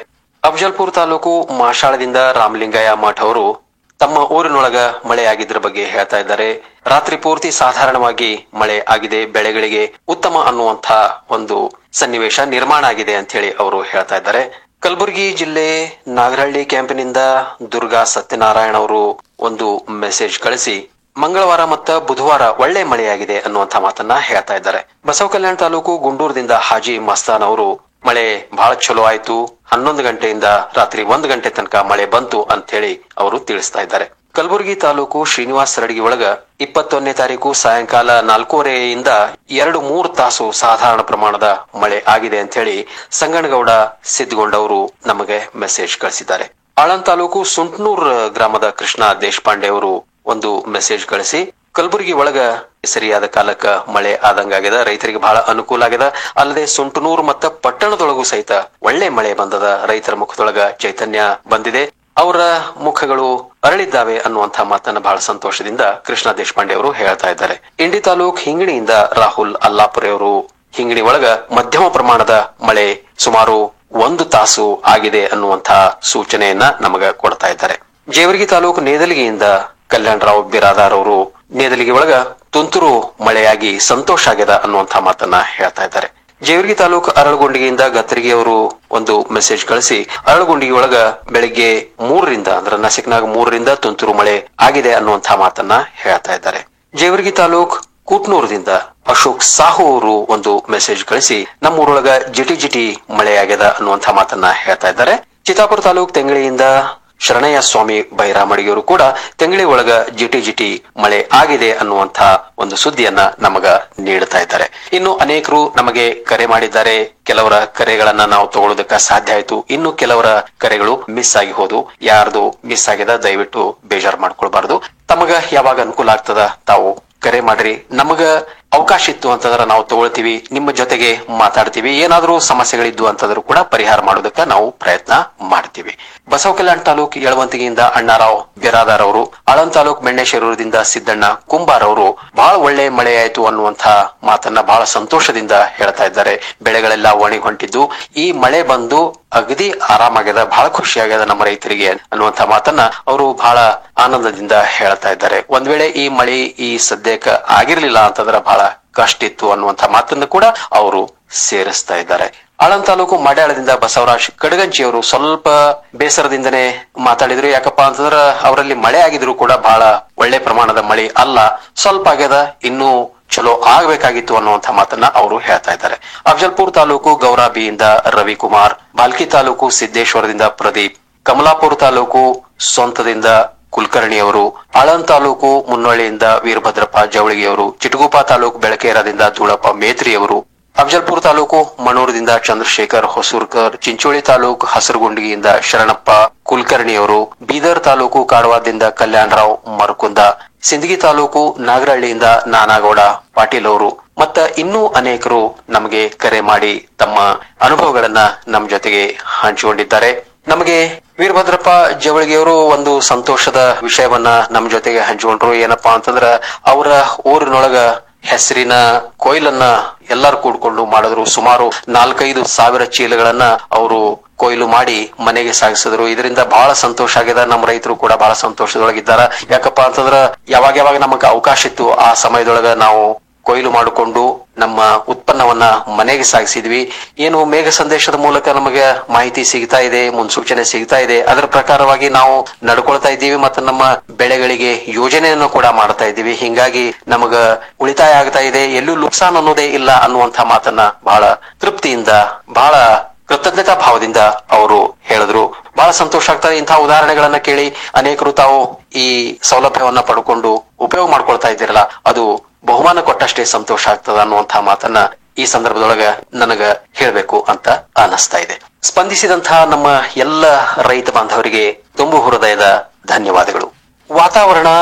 ಅಫಜಲ್ಪುರ್ ತಾಲೂಕು ಮಾಶಾಳದಿಂದ ರಾಮಲಿಂಗಯ್ಯ ಮಠ ಅವರು ತಮ್ಮ ಊರಿನೊಳಗ ಮಳೆ ಆಗಿದ್ರ ಬಗ್ಗೆ ಹೇಳ್ತಾ ಇದ್ದಾರೆ ರಾತ್ರಿ ಪೂರ್ತಿ ಸಾಧಾರಣವಾಗಿ ಮಳೆ ಆಗಿದೆ ಬೆಳೆಗಳಿಗೆ ಉತ್ತಮ ಅನ್ನುವಂತ ಒಂದು ಸನ್ನಿವೇಶ ನಿರ್ಮಾಣ ಆಗಿದೆ ಅಂತ ಹೇಳಿ ಅವರು ಹೇಳ್ತಾ ಇದ್ದಾರೆ ಕಲಬುರಗಿ ಜಿಲ್ಲೆ ನಾಗರಹಳ್ಳಿ ಕ್ಯಾಂಪಿನಿಂದ ದುರ್ಗಾ ಸತ್ಯನಾರಾಯಣ ಅವರು ಒಂದು ಮೆಸೇಜ್ ಕಳಿಸಿ ಮಂಗಳವಾರ ಮತ್ತು ಬುಧವಾರ ಒಳ್ಳೆ ಮಳೆಯಾಗಿದೆ ಅನ್ನುವಂತ ಮಾತನ್ನ ಹೇಳ್ತಾ ಇದ್ದಾರೆ ಬಸವ ಕಲ್ಯಾಣ ತಾಲೂಕು ಗುಂಡೂರದಿಂದ ಹಾಜಿ ಮಸ್ತಾನ್ ಅವರು ಮಳೆ ಬಹಳ ಚಲೋ ಆಯ್ತು ಹನ್ನೊಂದು ಗಂಟೆಯಿಂದ ರಾತ್ರಿ ಒಂದು ಗಂಟೆ ತನಕ ಮಳೆ ಬಂತು ಅಂತ ಹೇಳಿ ಅವರು ತಿಳಿಸ್ತಾ ಇದ್ದಾರೆ ಕಲಬುರಗಿ ತಾಲೂಕು ಶ್ರೀನಿವಾಸ್ ರಡಗಿ ಒಳಗ ಇಪ್ಪತ್ತೊಂದನೇ ತಾರೀಕು ಸಾಯಂಕಾಲ ನಾಲ್ಕೂವರೆಯಿಂದ ಎರಡು ಮೂರು ತಾಸು ಸಾಧಾರಣ ಪ್ರಮಾಣದ ಮಳೆ ಆಗಿದೆ ಅಂತ ಹೇಳಿ ಸಂಗನಗೌಡ ಸಿದ್ದಗೊಂಡ ಅವರು ನಮಗೆ ಮೆಸೇಜ್ ಕಳಿಸಿದ್ದಾರೆ ಆಳಂದ್ ತಾಲೂಕು ಸುಂಟ್ನೂರ್ ಗ್ರಾಮದ ಕೃಷ್ಣ ದೇಶಪಾಂಡೆ ಅವರು ಒಂದು ಮೆಸೇಜ್ ಕಳಿಸಿ ಕಲಬುರಗಿ ಒಳಗ ಸರಿಯಾದ ಕಾಲಕ್ಕ ಮಳೆ ಆದಂಗಾಗ್ಯದ ರೈತರಿಗೆ ಬಹಳ ಅನುಕೂಲ ಆಗ್ಯದ ಅಲ್ಲದೆ ಸುಂಟನೂರು ಮತ್ತ ಪಟ್ಟಣದೊಳಗೂ ಸಹಿತ ಒಳ್ಳೆ ಮಳೆ ಬಂದದ ರೈತರ ಮುಖದೊಳಗ ಚೈತನ್ಯ ಬಂದಿದೆ ಅವರ ಮುಖಗಳು ಅರಳಿದ್ದಾವೆ ಅನ್ನುವಂತ ಮಾತನ್ನ ಬಹಳ ಸಂತೋಷದಿಂದ ಕೃಷ್ಣ ದೇಶಪಾಂಡೆ ಅವರು ಹೇಳ್ತಾ ಇದ್ದಾರೆ ಇಂಡಿ ತಾಲೂಕ್ ಹಿಂಗಣಿಯಿಂದ ರಾಹುಲ್ ಅಲ್ಲಾಪುರೆ ಅವರು ಹಿಂಗಣಿ ಒಳಗ ಮಧ್ಯಮ ಪ್ರಮಾಣದ ಮಳೆ ಸುಮಾರು ಒಂದು ತಾಸು ಆಗಿದೆ ಅನ್ನುವಂತ ಸೂಚನೆಯನ್ನ ನಮಗ ಕೊಡ್ತಾ ಇದ್ದಾರೆ ಜೇವರ್ಗಿ ತಾಲೂಕು ನೇದಲಿಗೆಯಿಂದ ಕಲ್ಯಾಣರಾವ್ ಬಿರಾದಾರ್ ಅವರು ನೇದಲಿಗೆ ಒಳಗ ತುಂತುರು ಮಳೆಯಾಗಿ ಸಂತೋಷ ಆಗ್ಯದ ಅನ್ನುವಂತ ಮಾತನ್ನ ಹೇಳ್ತಾ ಇದ್ದಾರೆ ಜೇವರ್ಗಿ ತಾಲೂಕು ಅರಳಗುಂಡಿಗೆಯಿಂದ ಗತ್ತರಿಗೆ ಅವರು ಒಂದು ಮೆಸೇಜ್ ಕಳಿಸಿ ಅರಳಗುಂಡಿಗೆ ಒಳಗ ಬೆಳಿಗ್ಗೆ ಮೂರರಿಂದ ಅಂದ್ರೆ ನಸಿಕ್ನಾಗ ಮೂರರಿಂದ ತುಂತುರು ಮಳೆ ಆಗಿದೆ ಅನ್ನುವಂತ ಮಾತನ್ನ ಹೇಳ್ತಾ ಇದ್ದಾರೆ ಜೇವರ್ಗಿ ತಾಲೂಕ್ ಕೂಟ್ನೂರದಿಂದ ಅಶೋಕ್ ಸಾಹು ಅವರು ಒಂದು ಮೆಸೇಜ್ ಕಳಿಸಿ ನಮ್ಮೂರೊಳಗ ಜಿಟಿ ಜಿಟಿ ಮಳೆಯಾಗ್ಯದ ಅನ್ನುವಂತ ಮಾತನ್ನ ಹೇಳ್ತಾ ಇದ್ದಾರೆ ಚಿತ್ತಾಪುರ ತಾಲೂಕ್ ತೆಂಗಳಿಯಿಂದ ಶರಣಯ್ಯ ಸ್ವಾಮಿ ಬೈರಾಮಡಿಗೆಯವರು ಕೂಡ ತೆಂಗಳಿ ಒಳಗ ಜಿಟಿ ಜಿಟಿ ಮಳೆ ಆಗಿದೆ ಅನ್ನುವಂತ ಒಂದು ಸುದ್ದಿಯನ್ನ ನಮಗ ನೀಡುತ್ತಾ ಇದ್ದಾರೆ ಇನ್ನು ಅನೇಕರು ನಮಗೆ ಕರೆ ಮಾಡಿದ್ದಾರೆ ಕೆಲವರ ಕರೆಗಳನ್ನ ನಾವು ತಗೊಳ್ಳೋದಕ್ಕ ಸಾಧ್ಯ ಆಯ್ತು ಇನ್ನು ಕೆಲವರ ಕರೆಗಳು ಮಿಸ್ ಆಗಿ ಹೋದು ಯಾರ್ದು ಮಿಸ್ ಆಗಿದೆ ದಯವಿಟ್ಟು ಬೇಜಾರ್ ಮಾಡ್ಕೊಳ್ಬಾರ್ದು ತಮಗ ಯಾವಾಗ ಅನುಕೂಲ ಆಗ್ತದ ತಾವು ಕರೆ ಮಾಡ್ರಿ ನಮಗ ಅವಕಾಶ ಇತ್ತು ಅಂತಂದ್ರೆ ನಾವು ತಗೊಳ್ತೀವಿ ನಿಮ್ಮ ಜೊತೆಗೆ ಮಾತಾಡ್ತೀವಿ ಏನಾದ್ರೂ ಸಮಸ್ಯೆಗಳಿದ್ದು ಅಂತಂದ್ರೂ ಕೂಡ ಪರಿಹಾರ ಮಾಡೋದಕ್ಕ ನಾವು ಪ್ರಯತ್ನ ಮಾಡ್ತೀವಿ ಬಸವ ಕಲ್ಯಾಣ ತಾಲೂಕ್ ಯಳವಂತಿಗೆಯಿಂದ ಅಣ್ಣಾರಾವ್ ಬಿರಾದಾರ್ ಅವರು ಆಳಂದ್ ತಾಲೂಕ್ ಮೆಣ್ಣೇಶ್ವರದಿಂದ ಸಿದ್ದಣ್ಣ ಕುಂಬಾರ್ ಅವರು ಬಹಳ ಒಳ್ಳೆ ಮಳೆ ಆಯ್ತು ಅನ್ನುವಂತ ಮಾತನ್ನ ಬಹಳ ಸಂತೋಷದಿಂದ ಹೇಳ್ತಾ ಇದ್ದಾರೆ ಬೆಳೆಗಳೆಲ್ಲ ಒಣಗಿ ಹೊಂಟಿದ್ದು ಈ ಮಳೆ ಬಂದು ಅಗದಿ ಆರಾಮಾಗ್ಯದ ಬಹಳ ಖುಷಿ ಆಗ್ಯದ ನಮ್ಮ ರೈತರಿಗೆ ಅನ್ನುವಂತ ಮಾತನ್ನ ಅವರು ಬಹಳ ಆನಂದದಿಂದ ಹೇಳ್ತಾ ಇದ್ದಾರೆ ಒಂದ್ ವೇಳೆ ಈ ಮಳೆ ಈ ಸದ್ಯಕ್ಕ ಆಗಿರ್ಲಿಲ್ಲ ಅಂತಂದ್ರೆ ಬಹಳ ಕಷ್ಟ ಇತ್ತು ಅನ್ನುವಂತ ಮಾತನ್ನು ಕೂಡ ಅವರು ಸೇರಿಸ್ತಾ ಇದ್ದಾರೆ ಆಳಂದ್ ತಾಲೂಕು ಮಡ್ಯಾಳದಿಂದ ಬಸವರಾಜ್ ಕಡಗಂಚಿ ಅವರು ಸ್ವಲ್ಪ ಬೇಸರದಿಂದನೇ ಮಾತಾಡಿದ್ರು ಯಾಕಪ್ಪ ಅಂತಂದ್ರ ಅವರಲ್ಲಿ ಮಳೆ ಆಗಿದ್ರು ಕೂಡ ಬಹಳ ಒಳ್ಳೆ ಪ್ರಮಾಣದ ಮಳೆ ಅಲ್ಲ ಸ್ವಲ್ಪ ಆಗ್ಯದ ಇನ್ನೂ ಚಲೋ ಆಗ್ಬೇಕಾಗಿತ್ತು ಅನ್ನುವಂತ ಮಾತನ್ನ ಅವರು ಹೇಳ್ತಾ ಇದ್ದಾರೆ ಅಫಜಲ್ಪುರ್ ತಾಲೂಕು ಗೌರಾಬಿಯಿಂದ ರವಿಕುಮಾರ್ ಬಾಲ್ಕಿ ತಾಲೂಕು ಸಿದ್ದೇಶ್ವರದಿಂದ ಪ್ರದೀಪ್ ಕಮಲಾಪುರ ತಾಲೂಕು ಸ್ವಂತದಿಂದ ಕುಲಕರ್ಣಿ ಅವರು ಆಳಂದ್ ತಾಲೂಕು ಮುನ್ನೊಳ್ಳಿಯಿಂದ ವೀರಭದ್ರಪ್ಪ ಜವಳಿಗೆಯವರು ಚಿಟಗುಪ್ಪ ತಾಲೂಕು ಬೆಳಕೇರದಿಂದ ಧೂಳಪ್ಪ ಮೇತ್ರಿಯವರು ಅಫಜಲ್ಪುರ ತಾಲೂಕು ಮಣೂರದಿಂದ ಚಂದ್ರಶೇಖರ್ ಹೊಸೂರ್ಕರ್ ಚಿಂಚೋಳಿ ತಾಲೂಕು ಹಸರಗುಂಡಿಗೆಯಿಂದ ಶರಣಪ್ಪ ಕುಲಕರ್ಣಿಯವರು ಬೀದರ್ ತಾಲೂಕು ಕಾಡವಾದಿಂದ ಕಲ್ಯಾಣರಾವ್ ಮರಕುಂದ ಸಿಂದಗಿ ತಾಲೂಕು ನಾಗರಹಳ್ಳಿಯಿಂದ ನಾನಾಗೌಡ ಪಾಟೀಲ್ ಅವರು ಮತ್ತ ಇನ್ನೂ ಅನೇಕರು ನಮಗೆ ಕರೆ ಮಾಡಿ ತಮ್ಮ ಅನುಭವಗಳನ್ನ ನಮ್ಮ ಜೊತೆಗೆ ಹಂಚಿಕೊಂಡಿದ್ದಾರೆ ನಮಗೆ ವೀರಭದ್ರಪ್ಪ ಜವಳಿಗೆಯವರು ಒಂದು ಸಂತೋಷದ ವಿಷಯವನ್ನ ನಮ್ಮ ಜೊತೆಗೆ ಹಂಚಿಕೊಂಡ್ರು ಏನಪ್ಪಾ ಅಂತಂದ್ರ ಅವರ ಊರಿನೊಳಗ ಹೆಸರಿನ ಕೊಯ್ಲನ್ನ ಎಲ್ಲರೂ ಕೂಡ್ಕೊಂಡು ಮಾಡಿದ್ರು ಸುಮಾರು ನಾಲ್ಕೈದು ಸಾವಿರ ಚೀಲಗಳನ್ನ ಅವರು ಕೊಯ್ಲು ಮಾಡಿ ಮನೆಗೆ ಸಾಗಿಸಿದ್ರು ಇದರಿಂದ ಬಹಳ ಸಂತೋಷ ಆಗಿದೆ ನಮ್ಮ ರೈತರು ಕೂಡ ಬಹಳ ಸಂತೋಷದೊಳಗಿದ್ದಾರ ಯಾಕಪ್ಪ ಅಂತಂದ್ರ ಯಾವಾಗ ಯಾವಾಗ ನಮಗ ಅವಕಾಶ ಇತ್ತು ಆ ಸಮಯದೊಳಗ ನಾವು ಕೊಯ್ಲು ಮಾಡಿಕೊಂಡು ನಮ್ಮ ಉತ್ಪನ್ನವನ್ನ ಮನೆಗೆ ಸಾಗಿಸಿದ್ವಿ ಏನು ಮೇಘ ಸಂದೇಶದ ಮೂಲಕ ನಮಗೆ ಮಾಹಿತಿ ಸಿಗ್ತಾ ಇದೆ ಮುನ್ಸೂಚನೆ ಸಿಗ್ತಾ ಇದೆ ಅದರ ಪ್ರಕಾರವಾಗಿ ನಾವು ನಡ್ಕೊಳ್ತಾ ಇದ್ದೀವಿ ಮತ್ತು ನಮ್ಮ ಬೆಳೆಗಳಿಗೆ ಯೋಜನೆಯನ್ನು ಕೂಡ ಮಾಡ್ತಾ ಇದ್ದೀವಿ ಹಿಂಗಾಗಿ ನಮಗ ಉಳಿತಾಯ ಆಗ್ತಾ ಇದೆ ಎಲ್ಲೂ ನುಕ್ಸಾನ್ ಅನ್ನೋದೇ ಇಲ್ಲ ಅನ್ನುವಂತ ಮಾತನ್ನ ಬಹಳ ತೃಪ್ತಿಯಿಂದ ಬಹಳ ಕೃತಜ್ಞತಾ ಭಾವದಿಂದ ಅವರು ಹೇಳಿದ್ರು ಬಹಳ ಸಂತೋಷ ಆಗ್ತದೆ ಇಂತಹ ಉದಾಹರಣೆಗಳನ್ನ ಕೇಳಿ ಅನೇಕರು ತಾವು ಈ ಸೌಲಭ್ಯವನ್ನ ಪಡ್ಕೊಂಡು ಉಪಯೋಗ ಮಾಡ್ಕೊಳ್ತಾ ಇದ್ದೀರಲ್ಲ ಅದು ಬಹುಮಾನ ಕೊಟ್ಟಷ್ಟೇ ಸಂತೋಷ ಆಗ್ತದ ಅನ್ನುವಂತಹ ಮಾತನ್ನ ಈ ಸಂದರ್ಭದೊಳಗ ನನಗ ಹೇಳ್ಬೇಕು ಅಂತ ಅನಿಸ್ತಾ ಇದೆ ಸ್ಪಂದಿಸಿದಂತಹ ನಮ್ಮ ಎಲ್ಲ ರೈತ ಬಾಂಧವರಿಗೆ ತುಂಬು ಹೃದಯದ ಧನ್ಯವಾದಗಳು ವಾತಾವರಣ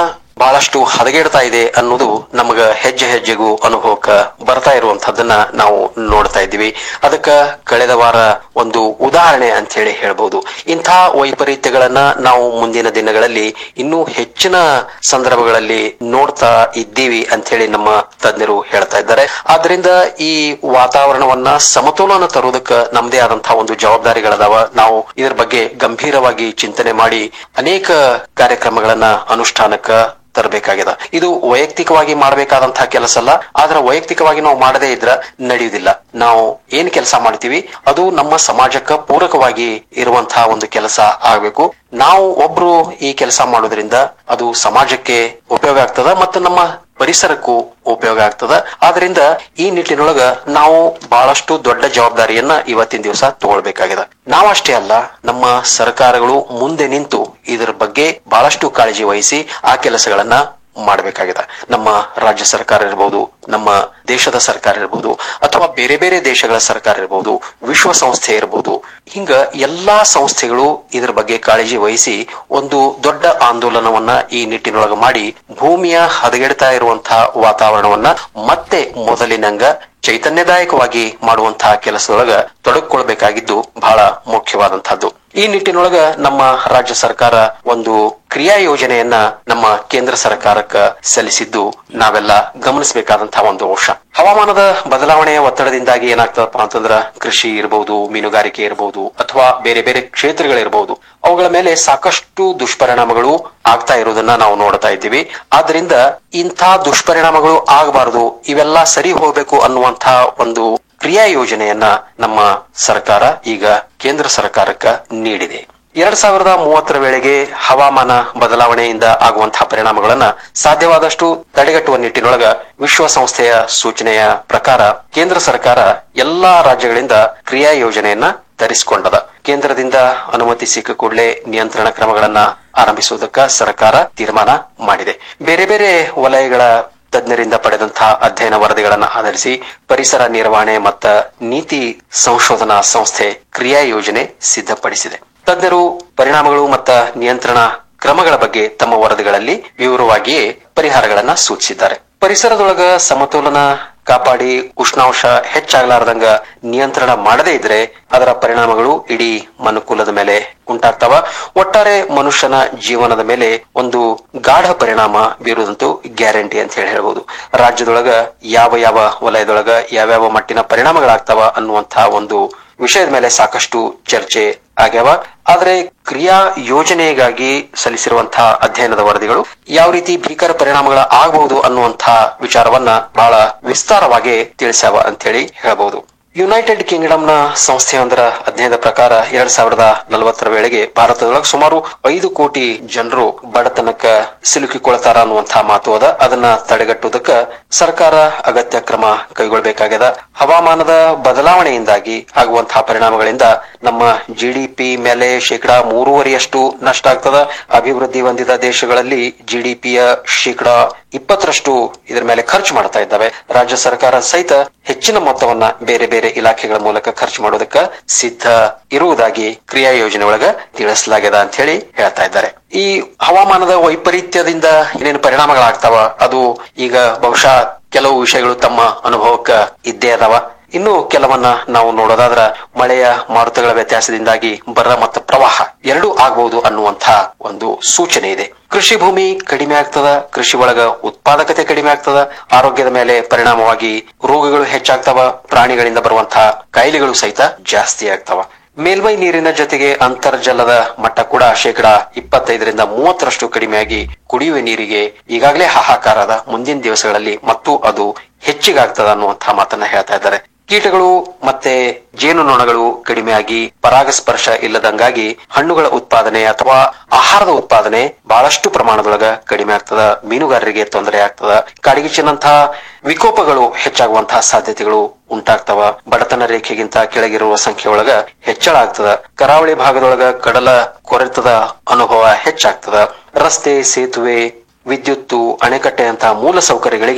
ಬಹಳಷ್ಟು ಹದಗೆಡ್ತಾ ಇದೆ ಅನ್ನೋದು ನಮಗ ಹೆಜ್ಜೆ ಹೆಜ್ಜೆಗೂ ಅನುಭವಕ್ಕ ಬರ್ತಾ ಇರುವಂತಹದ್ದನ್ನ ನಾವು ನೋಡ್ತಾ ಇದ್ದೀವಿ ಅದಕ್ಕ ಕಳೆದ ವಾರ ಒಂದು ಉದಾಹರಣೆ ಅಂತ ಹೇಳಿ ಹೇಳ್ಬೋದು ಇಂಥ ವೈಪರೀತ್ಯಗಳನ್ನ ನಾವು ಮುಂದಿನ ದಿನಗಳಲ್ಲಿ ಇನ್ನೂ ಹೆಚ್ಚಿನ ಸಂದರ್ಭಗಳಲ್ಲಿ ನೋಡ್ತಾ ಇದ್ದೀವಿ ಅಂತ ಹೇಳಿ ನಮ್ಮ ತಜ್ಞರು ಹೇಳ್ತಾ ಇದ್ದಾರೆ ಆದ್ರಿಂದ ಈ ವಾತಾವರಣವನ್ನ ಸಮತೋಲನ ತರುವುದಕ್ಕ ನಮ್ಮದೇ ಆದಂತಹ ಒಂದು ಜವಾಬ್ದಾರಿಗಳದಾವ ನಾವು ಇದರ ಬಗ್ಗೆ ಗಂಭೀರವಾಗಿ ಚಿಂತನೆ ಮಾಡಿ ಅನೇಕ ಕಾರ್ಯಕ್ರಮಗಳನ್ನ ಅನುಷ್ಠಾನಕ್ಕ ತರಬೇಕಾಗಿದೆ ಇದು ವೈಯಕ್ತಿಕವಾಗಿ ಮಾಡಬೇಕಾದಂತಹ ಕೆಲಸ ಅಲ್ಲ ಆದ್ರೆ ವೈಯಕ್ತಿಕವಾಗಿ ನಾವು ಮಾಡದೇ ಇದ್ರ ನಡೆಯುವುದಿಲ್ಲ ನಾವು ಏನ್ ಕೆಲಸ ಮಾಡ್ತೀವಿ ಅದು ನಮ್ಮ ಸಮಾಜಕ್ಕ ಪೂರಕವಾಗಿ ಇರುವಂತಹ ಒಂದು ಕೆಲಸ ಆಗ್ಬೇಕು ನಾವು ಒಬ್ರು ಈ ಕೆಲಸ ಮಾಡೋದ್ರಿಂದ ಅದು ಸಮಾಜಕ್ಕೆ ಉಪಯೋಗ ಆಗ್ತದ ಮತ್ತು ನಮ್ಮ ಪರಿಸರಕ್ಕೂ ಉಪಯೋಗ ಆಗ್ತದ ಆದ್ರಿಂದ ಈ ನಿಟ್ಟಿನೊಳಗ ನಾವು ಬಹಳಷ್ಟು ದೊಡ್ಡ ಜವಾಬ್ದಾರಿಯನ್ನ ಇವತ್ತಿನ ದಿವಸ ತಗೊಳ್ಬೇಕಾಗಿದೆ ನಾವಷ್ಟೇ ಅಲ್ಲ ನಮ್ಮ ಸರ್ಕಾರಗಳು ಮುಂದೆ ನಿಂತು ಇದರ ಬಗ್ಗೆ ಬಹಳಷ್ಟು ಕಾಳಜಿ ವಹಿಸಿ ಆ ಕೆಲಸಗಳನ್ನ ಮಾಡಬೇಕಾಗಿದೆ ನಮ್ಮ ರಾಜ್ಯ ಸರ್ಕಾರ ಇರಬಹುದು ನಮ್ಮ ದೇಶದ ಸರ್ಕಾರ ಇರಬಹುದು ಅಥವಾ ಬೇರೆ ಬೇರೆ ದೇಶಗಳ ಸರ್ಕಾರ ಇರಬಹುದು ವಿಶ್ವಸಂಸ್ಥೆ ಇರಬಹುದು ಹಿಂಗ ಎಲ್ಲಾ ಸಂಸ್ಥೆಗಳು ಇದ್ರ ಬಗ್ಗೆ ಕಾಳಜಿ ವಹಿಸಿ ಒಂದು ದೊಡ್ಡ ಆಂದೋಲನವನ್ನ ಈ ನಿಟ್ಟಿನೊಳಗೆ ಮಾಡಿ ಭೂಮಿಯ ಹದಗೆಡ್ತಾ ಇರುವಂತಹ ವಾತಾವರಣವನ್ನ ಮತ್ತೆ ಮೊದಲಿನಂಗ ಚೈತನ್ಯದಾಯಕವಾಗಿ ಮಾಡುವಂತಹ ಕೆಲಸದೊಳಗ ತೊಡಗಿಕೊಳ್ಬೇಕಾಗಿದ್ದು ಬಹಳ ಮುಖ್ಯವಾದಂತಹದ್ದು ಈ ನಿಟ್ಟಿನೊಳಗ ನಮ್ಮ ರಾಜ್ಯ ಸರ್ಕಾರ ಒಂದು ಕ್ರಿಯಾ ಯೋಜನೆಯನ್ನ ನಮ್ಮ ಕೇಂದ್ರ ಸರ್ಕಾರಕ್ಕ ಸಲ್ಲಿಸಿದ್ದು ನಾವೆಲ್ಲ ಗಮನಿಸಬೇಕಾದಂತಹ ಒಂದು ಅಂಶ ಹವಾಮಾನದ ಬದಲಾವಣೆಯ ಒತ್ತಡದಿಂದಾಗಿ ಏನಾಗ್ತದಪ್ಪ ಅಂತಂದ್ರ ಕೃಷಿ ಇರಬಹುದು ಮೀನುಗಾರಿಕೆ ಇರಬಹುದು ಅಥವಾ ಬೇರೆ ಬೇರೆ ಕ್ಷೇತ್ರಗಳಿರಬಹುದು ಅವುಗಳ ಮೇಲೆ ಸಾಕಷ್ಟು ದುಷ್ಪರಿಣಾಮಗಳು ಆಗ್ತಾ ಇರೋದನ್ನ ನಾವು ನೋಡ್ತಾ ಇದ್ದೀವಿ ಆದ್ರಿಂದ ಇಂಥ ದುಷ್ಪರಿಣಾಮಗಳು ಆಗಬಾರದು ಇವೆಲ್ಲ ಸರಿ ಹೋಗ್ಬೇಕು ಅನ್ನುವಂತಹ ಒಂದು ಕ್ರಿಯಾ ಯೋಜನೆಯನ್ನ ನಮ್ಮ ಸರ್ಕಾರ ಈಗ ಕೇಂದ್ರ ಸರ್ಕಾರಕ್ಕ ನೀಡಿದೆ ಎರಡ್ ಸಾವಿರದ ಮೂವತ್ತರ ವೇಳೆಗೆ ಹವಾಮಾನ ಬದಲಾವಣೆಯಿಂದ ಆಗುವಂತಹ ಪರಿಣಾಮಗಳನ್ನ ಸಾಧ್ಯವಾದಷ್ಟು ತಡೆಗಟ್ಟುವ ನಿಟ್ಟಿನೊಳಗ ವಿಶ್ವಸಂಸ್ಥೆಯ ಸೂಚನೆಯ ಪ್ರಕಾರ ಕೇಂದ್ರ ಸರ್ಕಾರ ಎಲ್ಲಾ ರಾಜ್ಯಗಳಿಂದ ಕ್ರಿಯಾ ಯೋಜನೆಯನ್ನ ತರಿಸಿಕೊಂಡದ ಕೇಂದ್ರದಿಂದ ಅನುಮತಿ ಸಿಕ್ಕ ಕೂಡಲೇ ನಿಯಂತ್ರಣ ಕ್ರಮಗಳನ್ನ ಆರಂಭಿಸುವುದಕ್ಕ ಸರ್ಕಾರ ತೀರ್ಮಾನ ಮಾಡಿದೆ ಬೇರೆ ಬೇರೆ ವಲಯಗಳ ತಜ್ಞರಿಂದ ಪಡೆದಂತಹ ಅಧ್ಯಯನ ವರದಿಗಳನ್ನು ಆಧರಿಸಿ ಪರಿಸರ ನಿರ್ವಹಣೆ ಮತ್ತು ನೀತಿ ಸಂಶೋಧನಾ ಸಂಸ್ಥೆ ಕ್ರಿಯಾ ಯೋಜನೆ ಸಿದ್ಧಪಡಿಸಿದೆ ತಜ್ಞರು ಪರಿಣಾಮಗಳು ಮತ್ತು ನಿಯಂತ್ರಣ ಕ್ರಮಗಳ ಬಗ್ಗೆ ತಮ್ಮ ವರದಿಗಳಲ್ಲಿ ವಿವರವಾಗಿಯೇ ಪರಿಹಾರಗಳನ್ನ ಸೂಚಿಸಿದ್ದಾರೆ ಪರಿಸರದೊಳಗ ಸಮತೋಲನ ಕಾಪಾಡಿ ಉಷ್ಣಾಂಶ ಹೆಚ್ಚಾಗಲಾರದಂಗ ನಿಯಂತ್ರಣ ಮಾಡದೇ ಇದ್ರೆ ಅದರ ಪರಿಣಾಮಗಳು ಇಡೀ ಮನುಕುಲದ ಮೇಲೆ ಉಂಟಾಗ್ತಾವ ಒಟ್ಟಾರೆ ಮನುಷ್ಯನ ಜೀವನದ ಮೇಲೆ ಒಂದು ಗಾಢ ಪರಿಣಾಮ ಬೀರುವುದಂತೂ ಗ್ಯಾರಂಟಿ ಅಂತ ಹೇಳಿ ಹೇಳ್ಬೋದು ರಾಜ್ಯದೊಳಗ ಯಾವ ಯಾವ ವಲಯದೊಳಗ ಯಾವ್ಯಾವ ಮಟ್ಟಿನ ಪರಿಣಾಮಗಳಾಗ್ತಾವ ಅನ್ನುವಂತಹ ಒಂದು ವಿಷಯದ ಮೇಲೆ ಸಾಕಷ್ಟು ಚರ್ಚೆ ಆಗ್ಯಾವ ಆದ್ರೆ ಕ್ರಿಯಾ ಯೋಜನೆಗಾಗಿ ಸಲ್ಲಿಸಿರುವಂತಹ ಅಧ್ಯಯನದ ವರದಿಗಳು ಯಾವ ರೀತಿ ಭೀಕರ ಪರಿಣಾಮಗಳ ಆಗಬಹುದು ಅನ್ನುವಂತಹ ವಿಚಾರವನ್ನ ಬಹಳ ವಿಸ್ತಾರವಾಗಿ ತಿಳಿಸ್ಯಾವ ಅಂತ ಹೇಳಿ ಹೇಳಬಹುದು ಯುನೈಟೆಡ್ ಕಿಂಗ್ಡಮ್ನ ಸಂಸ್ಥೆಯೊಂದರ ಅಧ್ಯಯನದ ಪ್ರಕಾರ ಎರಡ್ ಸಾವಿರದ ನಲವತ್ತರ ವೇಳೆಗೆ ಭಾರತದೊಳಗೆ ಸುಮಾರು ಐದು ಕೋಟಿ ಜನರು ಬಡತನಕ್ಕ ಸಿಲುಕಿಕೊಳ್ತಾರ ಅನ್ನುವಂತಹ ಮಾತು ಅದ ಅದನ್ನ ತಡೆಗಟ್ಟುವುದಕ್ಕ ಸರ್ಕಾರ ಅಗತ್ಯ ಕ್ರಮ ಕೈಗೊಳ್ಳಬೇಕಾಗ್ಯದ ಹವಾಮಾನದ ಬದಲಾವಣೆಯಿಂದಾಗಿ ಆಗುವಂತಹ ಪರಿಣಾಮಗಳಿಂದ ನಮ್ಮ ಜಿಡಿಪಿ ಮೇಲೆ ಶೇಕಡಾ ಮೂರುವರೆಯಷ್ಟು ನಷ್ಟ ಆಗ್ತದ ಅಭಿವೃದ್ಧಿ ಹೊಂದಿದ ದೇಶಗಳಲ್ಲಿ ಜಿಡಿಪಿಯ ಶೇಕಡಾ ಇಪ್ಪತ್ತರಷ್ಟು ಇದರ ಮೇಲೆ ಖರ್ಚು ಮಾಡ್ತಾ ಇದ್ದಾವೆ ರಾಜ್ಯ ಸರ್ಕಾರ ಸಹಿತ ಹೆಚ್ಚಿನ ಮೊತ್ತವನ್ನ ಬೇರೆ ಬೇರೆ ಇಲಾಖೆಗಳ ಮೂಲಕ ಖರ್ಚು ಮಾಡೋದಕ್ಕ ಸಿದ್ಧ ಇರುವುದಾಗಿ ಕ್ರಿಯಾ ಯೋಜನೆ ಒಳಗ ತಿಳಿಸಲಾಗ್ಯದ ಅಂತ ಹೇಳಿ ಹೇಳ್ತಾ ಇದ್ದಾರೆ ಈ ಹವಾಮಾನದ ವೈಪರೀತ್ಯದಿಂದ ಏನೇನು ಪರಿಣಾಮಗಳಾಗ್ತಾವ ಅದು ಈಗ ಬಹುಶಃ ಕೆಲವು ವಿಷಯಗಳು ತಮ್ಮ ಅನುಭವಕ್ಕ ಇದ್ದೇ ಅದಾವ ಇನ್ನು ಕೆಲವನ್ನ ನಾವು ನೋಡೋದಾದ್ರ ಮಳೆಯ ಮಾರುತಗಳ ವ್ಯತ್ಯಾಸದಿಂದಾಗಿ ಬರ ಮತ್ತು ಪ್ರವಾಹ ಎರಡೂ ಆಗಬಹುದು ಅನ್ನುವಂತಹ ಒಂದು ಸೂಚನೆ ಇದೆ ಕೃಷಿ ಭೂಮಿ ಕಡಿಮೆ ಆಗ್ತದ ಕೃಷಿ ಒಳಗ ಉತ್ಪಾದಕತೆ ಕಡಿಮೆ ಆಗ್ತದ ಆರೋಗ್ಯದ ಮೇಲೆ ಪರಿಣಾಮವಾಗಿ ರೋಗಗಳು ಹೆಚ್ಚಾಗ್ತಾವ ಪ್ರಾಣಿಗಳಿಂದ ಬರುವಂತಹ ಕಾಯಿಲೆಗಳು ಸಹಿತ ಜಾಸ್ತಿ ಆಗ್ತಾವ ಮೇಲ್ಮೈ ನೀರಿನ ಜೊತೆಗೆ ಅಂತರ್ಜಲದ ಮಟ್ಟ ಕೂಡ ಶೇಕಡಾ ಇಪ್ಪತ್ತೈದರಿಂದ ಮೂವತ್ತರಷ್ಟು ಕಡಿಮೆಯಾಗಿ ಕುಡಿಯುವ ನೀರಿಗೆ ಈಗಾಗಲೇ ಹಾಹಾಕಾರದ ಮುಂದಿನ ದಿವಸಗಳಲ್ಲಿ ಮತ್ತು ಅದು ಹೆಚ್ಚಿಗಾಗ್ತದ ಅನ್ನುವಂತಹ ಮಾತನ್ನ ಹೇಳ್ತಾ ಇದ್ದಾರೆ ಕೀಟಗಳು ಮತ್ತೆ ಜೇನುನೊಣಗಳು ಕಡಿಮೆಯಾಗಿ ಪರಾಗಸ್ಪರ್ಶ ಇಲ್ಲದಂಗಾಗಿ ಹಣ್ಣುಗಳ ಉತ್ಪಾದನೆ ಅಥವಾ ಆಹಾರದ ಉತ್ಪಾದನೆ ಬಹಳಷ್ಟು ಪ್ರಮಾಣದೊಳಗ ಕಡಿಮೆ ಆಗ್ತದ ಮೀನುಗಾರರಿಗೆ ತೊಂದರೆ ಆಗ್ತದ ಕಾಡ್ಗಿಚ್ಚಿನಂತಹ ವಿಕೋಪಗಳು ಹೆಚ್ಚಾಗುವಂತಹ ಸಾಧ್ಯತೆಗಳು ಉಂಟಾಗ್ತವ ಬಡತನ ರೇಖೆಗಿಂತ ಕೆಳಗಿರುವ ಸಂಖ್ಯೆ ಒಳಗ ಹೆಚ್ಚಳ ಆಗ್ತದ ಕರಾವಳಿ ಭಾಗದೊಳಗ ಕಡಲ ಕೊರೆತದ ಅನುಭವ ಹೆಚ್ಚಾಗ್ತದ ರಸ್ತೆ ಸೇತುವೆ ವಿದ್ಯುತ್ತು ಅಣೆಕಟ್ಟೆಯಂತಹ ಮೂಲ ಸೌಕರ್ಯಗಳಿಗೆ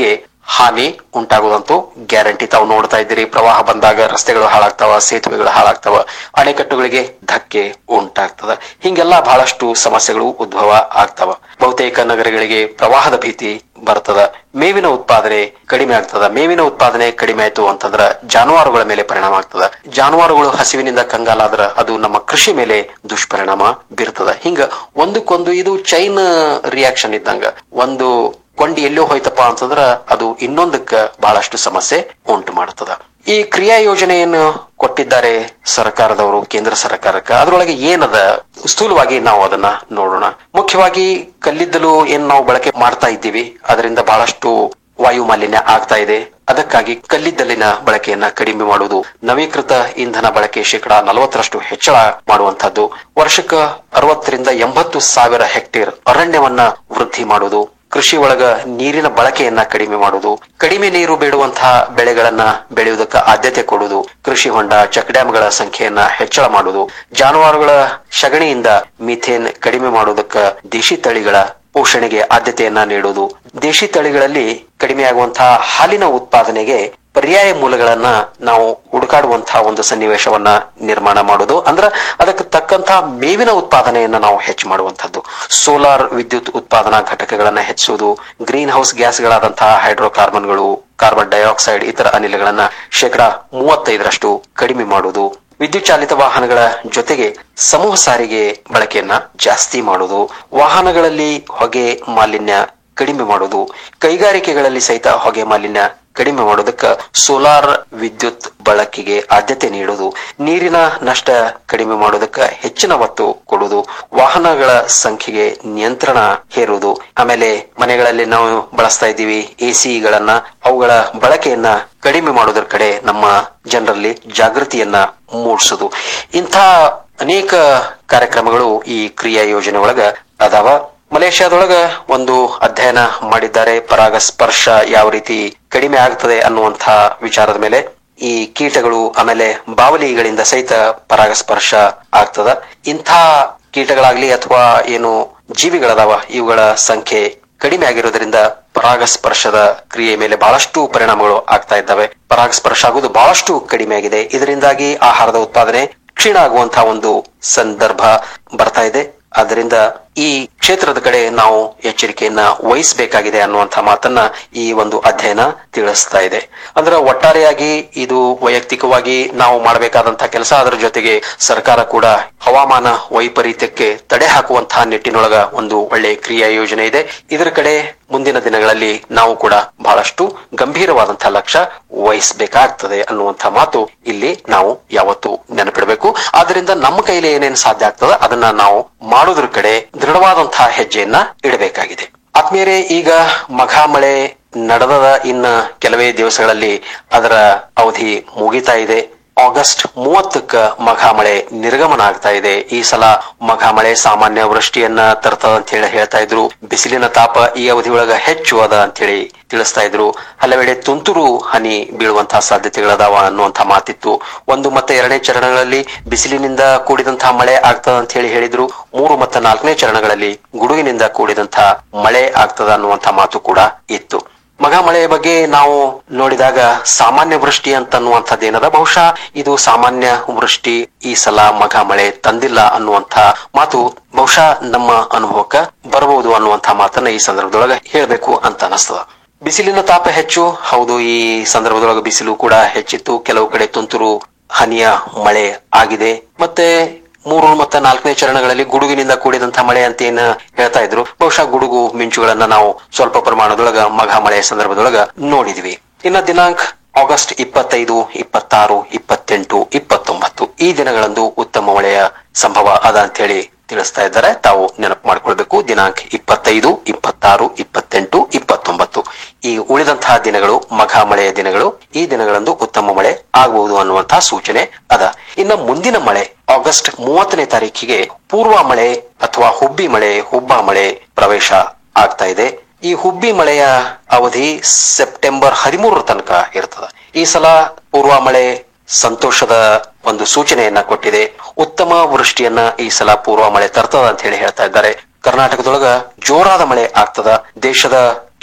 ಹಾನಿ ಉಂಟಾಗುವುದಂತೂ ಗ್ಯಾರಂಟಿ ತಾವು ನೋಡ್ತಾ ಇದ್ದೀರಿ ಪ್ರವಾಹ ಬಂದಾಗ ರಸ್ತೆಗಳು ಹಾಳಾಗ್ತಾವ ಸೇತುವೆಗಳು ಹಾಳಾಗ್ತಾವ ಅಣೆಕಟ್ಟುಗಳಿಗೆ ಧಕ್ಕೆ ಉಂಟಾಗ್ತದ ಹಿಂಗೆಲ್ಲಾ ಬಹಳಷ್ಟು ಸಮಸ್ಯೆಗಳು ಉದ್ಭವ ಆಗ್ತಾವ ಬಹುತೇಕ ನಗರಗಳಿಗೆ ಪ್ರವಾಹದ ಭೀತಿ ಬರ್ತದ ಮೇವಿನ ಉತ್ಪಾದನೆ ಕಡಿಮೆ ಆಗ್ತದ ಮೇವಿನ ಉತ್ಪಾದನೆ ಕಡಿಮೆ ಆಯ್ತು ಅಂತಂದ್ರ ಜಾನುವಾರುಗಳ ಮೇಲೆ ಪರಿಣಾಮ ಆಗ್ತದ ಜಾನುವಾರುಗಳು ಹಸಿವಿನಿಂದ ಕಂಗಾಲಾದ್ರ ಅದು ನಮ್ಮ ಕೃಷಿ ಮೇಲೆ ದುಷ್ಪರಿಣಾಮ ಬೀರ್ತದ ಹಿಂಗ ಒಂದಕ್ಕೊಂದು ಇದು ಚೈನ್ ರಿಯಾಕ್ಷನ್ ಇದ್ದಂಗ ಒಂದು ಕೊಂಡಿ ಎಲ್ಲೋ ಹೋಯ್ತಪ್ಪ ಅಂತಂದ್ರ ಅದು ಇನ್ನೊಂದಕ್ಕ ಬಹಳಷ್ಟು ಸಮಸ್ಯೆ ಉಂಟು ಮಾಡ್ತದ ಈ ಕ್ರಿಯಾ ಯೋಜನೆಯನ್ನು ಕೊಟ್ಟಿದ್ದಾರೆ ಸರ್ಕಾರದವರು ಕೇಂದ್ರ ಸರ್ಕಾರಕ್ಕ ಅದರೊಳಗೆ ಏನದ ಸ್ಥೂಲವಾಗಿ ನಾವು ಅದನ್ನ ನೋಡೋಣ ಮುಖ್ಯವಾಗಿ ಕಲ್ಲಿದ್ದಲು ಏನ್ ನಾವು ಬಳಕೆ ಮಾಡ್ತಾ ಇದ್ದೀವಿ ಅದರಿಂದ ಬಹಳಷ್ಟು ವಾಯು ಮಾಲಿನ್ಯ ಆಗ್ತಾ ಇದೆ ಅದಕ್ಕಾಗಿ ಕಲ್ಲಿದ್ದಲಿನ ಬಳಕೆಯನ್ನ ಕಡಿಮೆ ಮಾಡುವುದು ನವೀಕೃತ ಇಂಧನ ಬಳಕೆ ಶೇಕಡಾ ನಲವತ್ತರಷ್ಟು ಹೆಚ್ಚಳ ಮಾಡುವಂತಹದ್ದು ವರ್ಷಕ್ಕ ಅರವತ್ತರಿಂದ ಎಂಬತ್ತು ಸಾವಿರ ಹೆಕ್ಟೇರ್ ಅರಣ್ಯವನ್ನ ವೃದ್ಧಿ ಮಾಡುವುದು ಕೃಷಿ ಒಳಗ ನೀರಿನ ಬಳಕೆಯನ್ನ ಕಡಿಮೆ ಮಾಡುವುದು ಕಡಿಮೆ ನೀರು ಬೇಡುವಂತಹ ಬೆಳೆಗಳನ್ನ ಬೆಳೆಯುವುದಕ್ಕೆ ಆದ್ಯತೆ ಕೊಡುವುದು ಕೃಷಿ ಹೊಂಡ ಚೆಕ್ ಡ್ಯಾಂಗಳ ಸಂಖ್ಯೆಯನ್ನ ಹೆಚ್ಚಳ ಮಾಡುವುದು ಜಾನುವಾರುಗಳ ಸಗಣಿಯಿಂದ ಮಿಥೇನ್ ಕಡಿಮೆ ಮಾಡುವುದಕ್ಕ ದೇಶಿ ತಳಿಗಳ ಪೋಷಣೆಗೆ ಆದ್ಯತೆಯನ್ನ ನೀಡುವುದು ದೇಶಿ ತಳಿಗಳಲ್ಲಿ ಕಡಿಮೆಯಾಗುವಂತಹ ಹಾಲಿನ ಉತ್ಪಾದನೆಗೆ ಪರ್ಯಾಯ ಮೂಲಗಳನ್ನ ನಾವು ಹುಡುಕಾಡುವಂತಹ ಒಂದು ಸನ್ನಿವೇಶವನ್ನ ನಿರ್ಮಾಣ ಮಾಡೋದು ಅಂದ್ರ ಅದಕ್ಕೆ ತಕ್ಕಂತಹ ಮೇವಿನ ಉತ್ಪಾದನೆಯನ್ನ ನಾವು ಹೆಚ್ಚು ಮಾಡುವಂತದ್ದು ಸೋಲಾರ್ ವಿದ್ಯುತ್ ಉತ್ಪಾದನಾ ಘಟಕಗಳನ್ನ ಹೆಚ್ಚಿಸುವುದು ಗ್ರೀನ್ ಹೌಸ್ ಗ್ಯಾಸ್ಗಳಾದಂತಹ ಹೈಡ್ರೋಕಾರ್ಬನ್ಗಳು ಕಾರ್ಬನ್ ಡೈಆಕ್ಸೈಡ್ ಇತರ ಅನಿಲಗಳನ್ನ ಶೇಕಡಾ ಮೂವತ್ತೈದರಷ್ಟು ಕಡಿಮೆ ಮಾಡುವುದು ವಿದ್ಯುತ್ ಚಾಲಿತ ವಾಹನಗಳ ಜೊತೆಗೆ ಸಮೂಹ ಸಾರಿಗೆ ಬಳಕೆಯನ್ನ ಜಾಸ್ತಿ ಮಾಡುವುದು ವಾಹನಗಳಲ್ಲಿ ಹೊಗೆ ಮಾಲಿನ್ಯ ಕಡಿಮೆ ಮಾಡುವುದು ಕೈಗಾರಿಕೆಗಳಲ್ಲಿ ಸಹಿತ ಹೊಗೆ ಮಾಲಿನ್ಯ ಕಡಿಮೆ ಮಾಡೋದಕ್ಕ ಸೋಲಾರ್ ವಿದ್ಯುತ್ ಬಳಕೆಗೆ ಆದ್ಯತೆ ನೀಡುವುದು ನೀರಿನ ನಷ್ಟ ಕಡಿಮೆ ಮಾಡೋದಕ್ಕ ಹೆಚ್ಚಿನ ಒತ್ತು ಕೊಡುವುದು ವಾಹನಗಳ ಸಂಖ್ಯೆಗೆ ನಿಯಂತ್ರಣ ಹೇರುವುದು ಆಮೇಲೆ ಮನೆಗಳಲ್ಲಿ ನಾವು ಬಳಸ್ತಾ ಇದ್ದೀವಿ ಎಸಿಗಳನ್ನ ಅವುಗಳ ಬಳಕೆಯನ್ನ ಕಡಿಮೆ ಮಾಡೋದ್ರ ಕಡೆ ನಮ್ಮ ಜನರಲ್ಲಿ ಜಾಗೃತಿಯನ್ನ ಮೂಡಿಸುದು ಇಂಥ ಅನೇಕ ಕಾರ್ಯಕ್ರಮಗಳು ಈ ಕ್ರಿಯಾ ಯೋಜನೆ ಒಳಗ ಅದಾವ ಮಲೇಷ್ಯಾದೊಳಗ ಒಂದು ಅಧ್ಯಯನ ಮಾಡಿದ್ದಾರೆ ಪರಾಗ ಸ್ಪರ್ಶ ಯಾವ ರೀತಿ ಕಡಿಮೆ ಆಗ್ತದೆ ಅನ್ನುವಂಥ ವಿಚಾರದ ಮೇಲೆ ಈ ಕೀಟಗಳು ಆಮೇಲೆ ಬಾವಲಿಗಳಿಂದ ಸಹಿತ ಪರಾಗಸ್ಪರ್ಶ ಆಗ್ತದ ಇಂಥ ಕೀಟಗಳಾಗ್ಲಿ ಅಥವಾ ಏನು ಜೀವಿಗಳದಾವ ಇವುಗಳ ಸಂಖ್ಯೆ ಕಡಿಮೆ ಆಗಿರೋದ್ರಿಂದ ಪರಾಗಸ್ಪರ್ಶದ ಕ್ರಿಯೆ ಮೇಲೆ ಬಹಳಷ್ಟು ಪರಿಣಾಮಗಳು ಆಗ್ತಾ ಇದ್ದಾವೆ ಪರಾಗಸ್ಪರ್ಶ ಆಗುವುದು ಬಹಳಷ್ಟು ಕಡಿಮೆ ಆಗಿದೆ ಇದರಿಂದಾಗಿ ಆಹಾರದ ಉತ್ಪಾದನೆ ಕ್ಷೀಣ ಆಗುವಂತಹ ಒಂದು ಸಂದರ್ಭ ಬರ್ತಾ ಇದೆ ಆದ್ದರಿಂದ ಈ ಕ್ಷೇತ್ರದ ಕಡೆ ನಾವು ಎಚ್ಚರಿಕೆಯನ್ನ ವಹಿಸಬೇಕಾಗಿದೆ ಅನ್ನುವಂಥ ಮಾತನ್ನ ಈ ಒಂದು ಅಧ್ಯಯನ ತಿಳಿಸ್ತಾ ಇದೆ ಅಂದ್ರೆ ಒಟ್ಟಾರೆಯಾಗಿ ಇದು ವೈಯಕ್ತಿಕವಾಗಿ ನಾವು ಮಾಡಬೇಕಾದಂತಹ ಕೆಲಸ ಅದರ ಜೊತೆಗೆ ಸರ್ಕಾರ ಕೂಡ ಹವಾಮಾನ ವೈಪರೀತ್ಯಕ್ಕೆ ತಡೆ ಹಾಕುವಂತಹ ನಿಟ್ಟಿನೊಳಗ ಒಂದು ಒಳ್ಳೆ ಕ್ರಿಯಾ ಯೋಜನೆ ಇದೆ ಇದರ ಕಡೆ ಮುಂದಿನ ದಿನಗಳಲ್ಲಿ ನಾವು ಕೂಡ ಬಹಳಷ್ಟು ಗಂಭೀರವಾದಂತಹ ಲಕ್ಷ್ಯ ವಹಿಸಬೇಕಾಗ್ತದೆ ಅನ್ನುವಂಥ ಮಾತು ಇಲ್ಲಿ ನಾವು ಯಾವತ್ತು ನೆನಪಿಡಬೇಕು ಆದ್ರಿಂದ ನಮ್ಮ ಕೈಲಿ ಏನೇನು ಸಾಧ್ಯ ಆಗ್ತದ ಅದನ್ನ ನಾವು ಮಾಡೋದ್ರ ಕಡೆ ದೃಢವಾದಂತಹ ಹೆಜ್ಜೆಯನ್ನ ಇಡಬೇಕಾಗಿದೆ ಆತ್ಮೀಯರೇ ಈಗ ಮಘ ಮಳೆ ನಡೆದದ ಇನ್ನ ಕೆಲವೇ ದಿವಸಗಳಲ್ಲಿ ಅದರ ಅವಧಿ ಮುಗಿತಾ ಇದೆ ಆಗಸ್ಟ್ ಮೂವತ್ತಕ್ಕ ಮಘ ಮಳೆ ನಿರ್ಗಮನ ಆಗ್ತಾ ಇದೆ ಈ ಸಲ ಮಘ ಮಳೆ ಸಾಮಾನ್ಯ ವೃಷ್ಟಿಯನ್ನ ತರ್ತದ ಅಂತ ಹೇಳಿ ಹೇಳ್ತಾ ಇದ್ರು ಬಿಸಿಲಿನ ತಾಪ ಈ ಅವಧಿ ಒಳಗ ಹೆಚ್ಚು ಅದ ಅಂತ ಹೇಳಿ ತಿಳಿಸ್ತಾ ಇದ್ರು ಹಲವೆಡೆ ತುಂತುರು ಹನಿ ಬೀಳುವಂತಹ ಸಾಧ್ಯತೆಗಳದಾವ ಅನ್ನುವಂತಹ ಮಾತಿತ್ತು ಒಂದು ಮತ್ತೆ ಎರಡನೇ ಚರಣಗಳಲ್ಲಿ ಬಿಸಿಲಿನಿಂದ ಕೂಡಿದಂತಹ ಮಳೆ ಆಗ್ತದ ಅಂತ ಹೇಳಿ ಹೇಳಿದ್ರು ಮೂರು ಮತ್ತೆ ನಾಲ್ಕನೇ ಚರಣಗಳಲ್ಲಿ ಗುಡುಗಿನಿಂದ ಕೂಡಿದಂತಹ ಮಳೆ ಆಗ್ತದ ಅನ್ನುವಂತಹ ಮಾತು ಕೂಡ ಇತ್ತು ಮಗ ಮಳೆಯ ಬಗ್ಗೆ ನಾವು ನೋಡಿದಾಗ ಸಾಮಾನ್ಯ ವೃಷ್ಟಿ ಅಂತನ್ನುವಂಥದ್ದು ಏನದ ಬಹುಶಃ ಇದು ಸಾಮಾನ್ಯ ವೃಷ್ಟಿ ಈ ಸಲ ಮಗ ಮಳೆ ತಂದಿಲ್ಲ ಅನ್ನುವಂಥ ಮಾತು ಬಹುಶಃ ನಮ್ಮ ಅನುಭವಕ್ಕ ಬರಬಹುದು ಅನ್ನುವಂಥ ಮಾತನ್ನ ಈ ಸಂದರ್ಭದೊಳಗ ಹೇಳ್ಬೇಕು ಅಂತ ಅನಸ್ತದ ಬಿಸಿಲಿನ ತಾಪ ಹೆಚ್ಚು ಹೌದು ಈ ಸಂದರ್ಭದೊಳಗ ಬಿಸಿಲು ಕೂಡ ಹೆಚ್ಚಿತ್ತು ಕೆಲವು ಕಡೆ ತುಂತುರು ಹನಿಯ ಮಳೆ ಆಗಿದೆ ಮತ್ತೆ ಮೂರು ಮತ್ತೆ ನಾಲ್ಕನೇ ಚರಣಗಳಲ್ಲಿ ಗುಡುಗಿನಿಂದ ಕೂಡಿದಂತಹ ಮಳೆ ಅಂತ ಏನ್ ಹೇಳ್ತಾ ಇದ್ರು ಬಹುಶಃ ಗುಡುಗು ಮಿಂಚುಗಳನ್ನ ನಾವು ಸ್ವಲ್ಪ ಪ್ರಮಾಣದೊಳಗ ಮಘ ಮಳೆಯ ಸಂದರ್ಭದೊಳಗ ನೋಡಿದ್ವಿ ಇನ್ನ ದಿನಾಂಕ ಆಗಸ್ಟ್ ಇಪ್ಪತ್ತೈದು ಇಪ್ಪತ್ತಾರು ಇಪ್ಪತ್ತೆಂಟು ಇಪ್ಪತ್ತೊಂಬತ್ತು ಈ ದಿನಗಳಂದು ಉತ್ತಮ ಮಳೆಯ ಸಂಭವ ಅದ ಅಂತ ಹೇಳಿ ತಿಳಿಸ್ತಾ ಇದ್ದಾರೆ ತಾವು ನೆನಪು ಮಾಡ್ಕೊಳ್ಬೇಕು ದಿನಾಂಕ ಇಪ್ಪತ್ತೈದು ಇಪ್ಪತ್ತಾರು ಇಪ್ಪತ್ತೆಂಟು ಇಪ್ಪತ್ತೊಂಬತ್ತು ಈ ಉಳಿದಂತಹ ದಿನಗಳು ಮಘ ಮಳೆಯ ದಿನಗಳು ಈ ದಿನಗಳಂದು ಉತ್ತಮ ಮಳೆ ಆಗಬಹುದು ಅನ್ನುವಂತಹ ಸೂಚನೆ ಅದ ಇನ್ನ ಮುಂದಿನ ಮಳೆ ಆಗಸ್ಟ್ ಮೂವತ್ತನೇ ತಾರೀಕಿಗೆ ಪೂರ್ವ ಮಳೆ ಅಥವಾ ಹುಬ್ಬಿ ಮಳೆ ಹುಬ್ಬ ಮಳೆ ಪ್ರವೇಶ ಆಗ್ತಾ ಇದೆ ಈ ಹುಬ್ಬಿ ಮಳೆಯ ಅವಧಿ ಸೆಪ್ಟೆಂಬರ್ ಹದಿಮೂರರ ತನಕ ಇರ್ತದ ಈ ಸಲ ಪೂರ್ವ ಮಳೆ ಸಂತೋಷದ ಒಂದು ಸೂಚನೆಯನ್ನ ಕೊಟ್ಟಿದೆ ಉತ್ತಮ ವೃಷ್ಟಿಯನ್ನ ಈ ಸಲ ಪೂರ್ವ ಮಳೆ ತರ್ತದ ಅಂತ ಹೇಳಿ ಹೇಳ್ತಾ ಇದ್ದಾರೆ ಕರ್ನಾಟಕದೊಳಗ ಜೋರಾದ ಮಳೆ ಆಗ್ತದ ದೇಶದ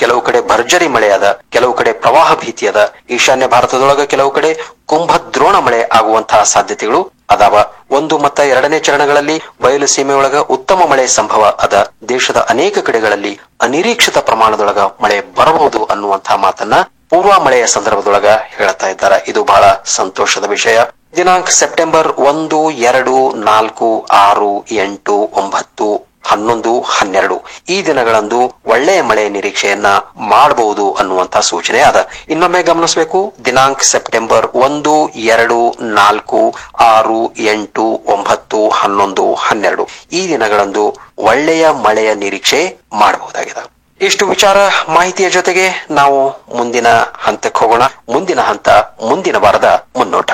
ಕೆಲವು ಕಡೆ ಭರ್ಜರಿ ಮಳೆ ಅದ ಕೆಲವು ಕಡೆ ಪ್ರವಾಹ ಭೀತಿ ಅದ ಈಶಾನ್ಯ ಭಾರತದೊಳಗ ಕೆಲವು ಕಡೆ ಕುಂಭ ದ್ರೋಣ ಮಳೆ ಆಗುವಂತಹ ಸಾಧ್ಯತೆಗಳು ಅದಾವ ಒಂದು ಮತ್ತ ಎರಡನೇ ಚರಣಗಳಲ್ಲಿ ಬಯಲು ಸೀಮೆಯೊಳಗ ಉತ್ತಮ ಮಳೆ ಸಂಭವ ಅದ ದೇಶದ ಅನೇಕ ಕಡೆಗಳಲ್ಲಿ ಅನಿರೀಕ್ಷಿತ ಪ್ರಮಾಣದೊಳಗ ಮಳೆ ಬರಬಹುದು ಅನ್ನುವಂತಹ ಮಾತನ್ನ ಪೂರ್ವ ಮಳೆಯ ಸಂದರ್ಭದೊಳಗ ಹೇಳ್ತಾ ಇದ್ದಾರೆ ಇದು ಬಹಳ ಸಂತೋಷದ ವಿಷಯ ದಿನಾಂಕ ಸೆಪ್ಟೆಂಬರ್ ಒಂದು ಎರಡು ನಾಲ್ಕು ಆರು ಎಂಟು ಒಂಬತ್ತು ಹನ್ನೊಂದು ಹನ್ನೆರಡು ಈ ದಿನಗಳಂದು ಒಳ್ಳೆಯ ಮಳೆ ನಿರೀಕ್ಷೆಯನ್ನ ಮಾಡಬಹುದು ಅನ್ನುವಂತ ಸೂಚನೆ ಅದ ಇನ್ನೊಮ್ಮೆ ಗಮನಿಸಬೇಕು ದಿನಾಂಕ ಸೆಪ್ಟೆಂಬರ್ ಒಂದು ಎರಡು ನಾಲ್ಕು ಆರು ಎಂಟು ಒಂಬತ್ತು ಹನ್ನೊಂದು ಹನ್ನೆರಡು ಈ ದಿನಗಳಂದು ಒಳ್ಳೆಯ ಮಳೆಯ ನಿರೀಕ್ಷೆ ಮಾಡಬಹುದಾಗಿದೆ ಇಷ್ಟು ವಿಚಾರ ಮಾಹಿತಿಯ ಜೊತೆಗೆ ನಾವು ಮುಂದಿನ ಹಂತಕ್ಕೆ ಹೋಗೋಣ ಮುಂದಿನ ಹಂತ ಮುಂದಿನ ವಾರದ ಮುನ್ನೋಟ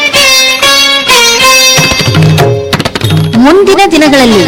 ಮುಂದಿನ ದಿನಗಳಲ್ಲಿ